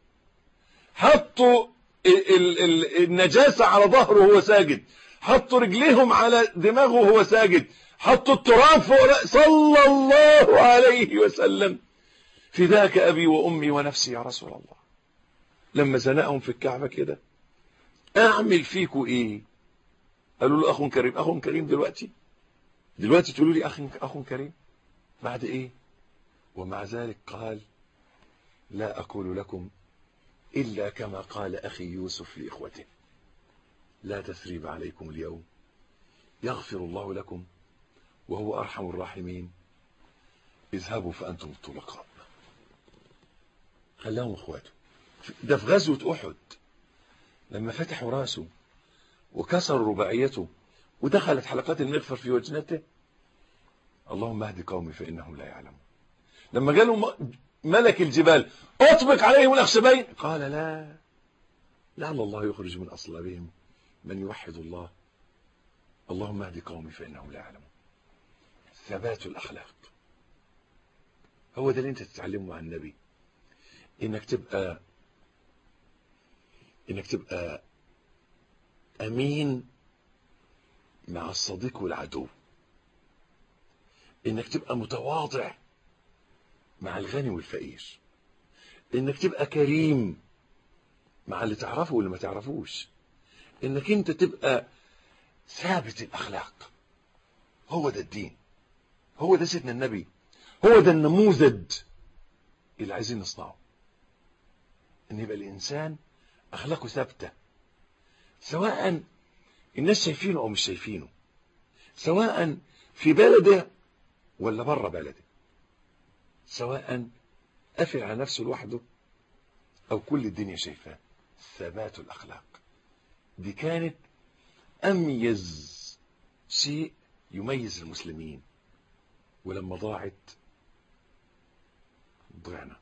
حطوا ال ال ال النجاسة على ظهره وهو ساجد حطوا رجليهم على دماغه وهو ساجد حطوا التراب فوق صلى الله عليه وسلم فداك أبي وأمي ونفسي يا رسول الله لما زنقهم في الكعبة كده أعمل فيكوا إيه قالوا له أخ كريم أخ كريم دلوقتي دلوقتي تقولوا لي أخ, أخ كريم بعد إيه ومع ذلك قال لا أقول لكم إلا كما قال أخي يوسف لإخوته لا تثريب عليكم اليوم يغفر الله لكم وهو أرحم الراحمين اذهبوا فأنتم الطلقاء خلاهم اخواته ده في غزوة أحد لما فتحوا راسه وكسروا رباعيته ودخلت حلقات المغفر في وجنته اللهم اهد قومي فإنهم لا يعلمون لما قالوا ملك الجبال اطبق عليهم الأخشبين قال لا لعل الله يخرج من أصلابهم من يوحد الله اللهم اهد قومي فإنهم لا يعلمون ثبات الأخلاق هو ده اللي انت تتعلمه عن النبي انك تبقى انك تبقى امين مع الصديق والعدو انك تبقى متواضع مع الغني والفقير انك تبقى كريم مع اللي تعرفه واللي ما تعرفوش انك انت تبقى ثابت الاخلاق هو ده الدين هو ده سيدنا النبي هو ده النموذج اللي عايزين نصنعه ان يبقى الانسان اخلاقه ثابته سواء الناس شايفينه او مش شايفينه سواء في بلده ولا بره بلده سواء قافل على نفسه لوحده أو كل الدنيا شايفاه ثبات الأخلاق دي كانت أميز شيء يميز المسلمين ولما ضاعت ضعنا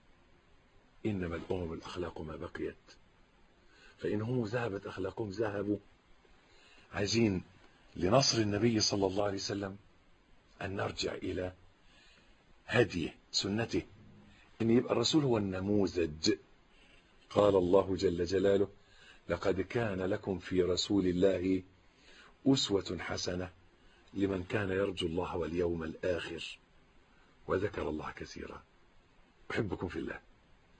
إنما الأمم الأخلاق ما بقيت فإن هم ذهبت أخلاقهم ذهبوا عايزين لنصر النبي صلى الله عليه وسلم أن نرجع إلى هديه سنته أن يبقى الرسول هو النموذج قال الله جل جلاله لقد كان لكم في رسول الله أسوة حسنة لمن كان يرجو الله واليوم الآخر وذكر الله كثيرا أحبكم في الله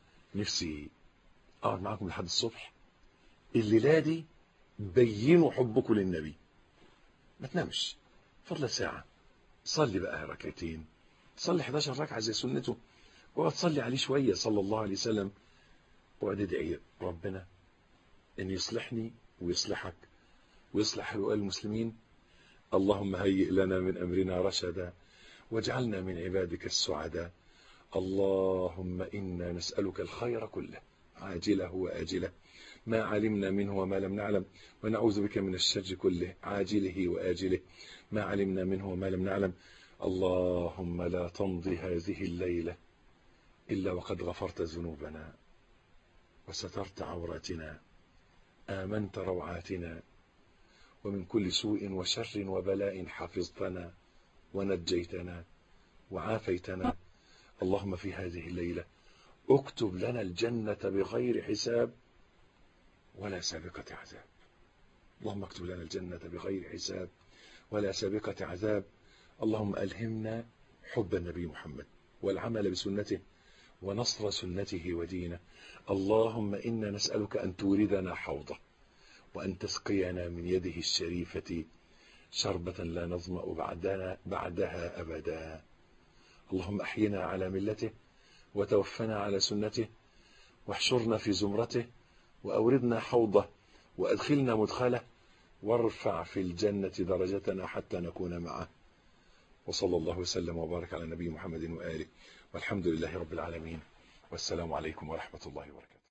نفسي أقعد معكم لحد الصبح الليلة دي بينوا حبكم للنبي ما تنامش فضل ساعة صلي بقى ركعتين صلي 11 ركعة زي سنته واقعد تصلي عليه شوية صلى الله عليه وسلم واقعد ادعي ربنا ان يصلحني ويصلحك ويصلح حلوى المسلمين اللهم هيئ لنا من امرنا رشدا واجعلنا من عبادك السعداء اللهم انا نسالك الخير كله عاجله واجله ما علمنا منه وما لم نعلم ونعوذ بك من الشر كله عاجله واجله ما علمنا منه وما لم نعلم اللهم لا تمضي هذه الليله الا وقد غفرت ذنوبنا وسترت عوراتنا آمنت روعاتنا ومن كل سوء وشر وبلاء حفظتنا ونجيتنا وعافيتنا اللهم في هذه الليلة اكتب لنا الجنة بغير حساب ولا سابقة عذاب اللهم اكتب لنا الجنة بغير حساب ولا سابقة عذاب اللهم ألهمنا حب النبي محمد والعمل بسنته ونصر سنته ودينه اللهم إنا نسألك أن توردنا حوضه وأن تسقينا من يده الشريفة شربة لا نظمأ بعدنا بعدها أبدا اللهم أحينا على ملته وتوفنا على سنته واحشرنا في زمرته وأوردنا حوضه وأدخلنا مدخله وارفع في الجنة درجتنا حتى نكون معه وصلى الله وسلم وبارك على نبي محمد وآله والحمد لله رب العالمين والسلام عليكم ورحمة الله وبركاته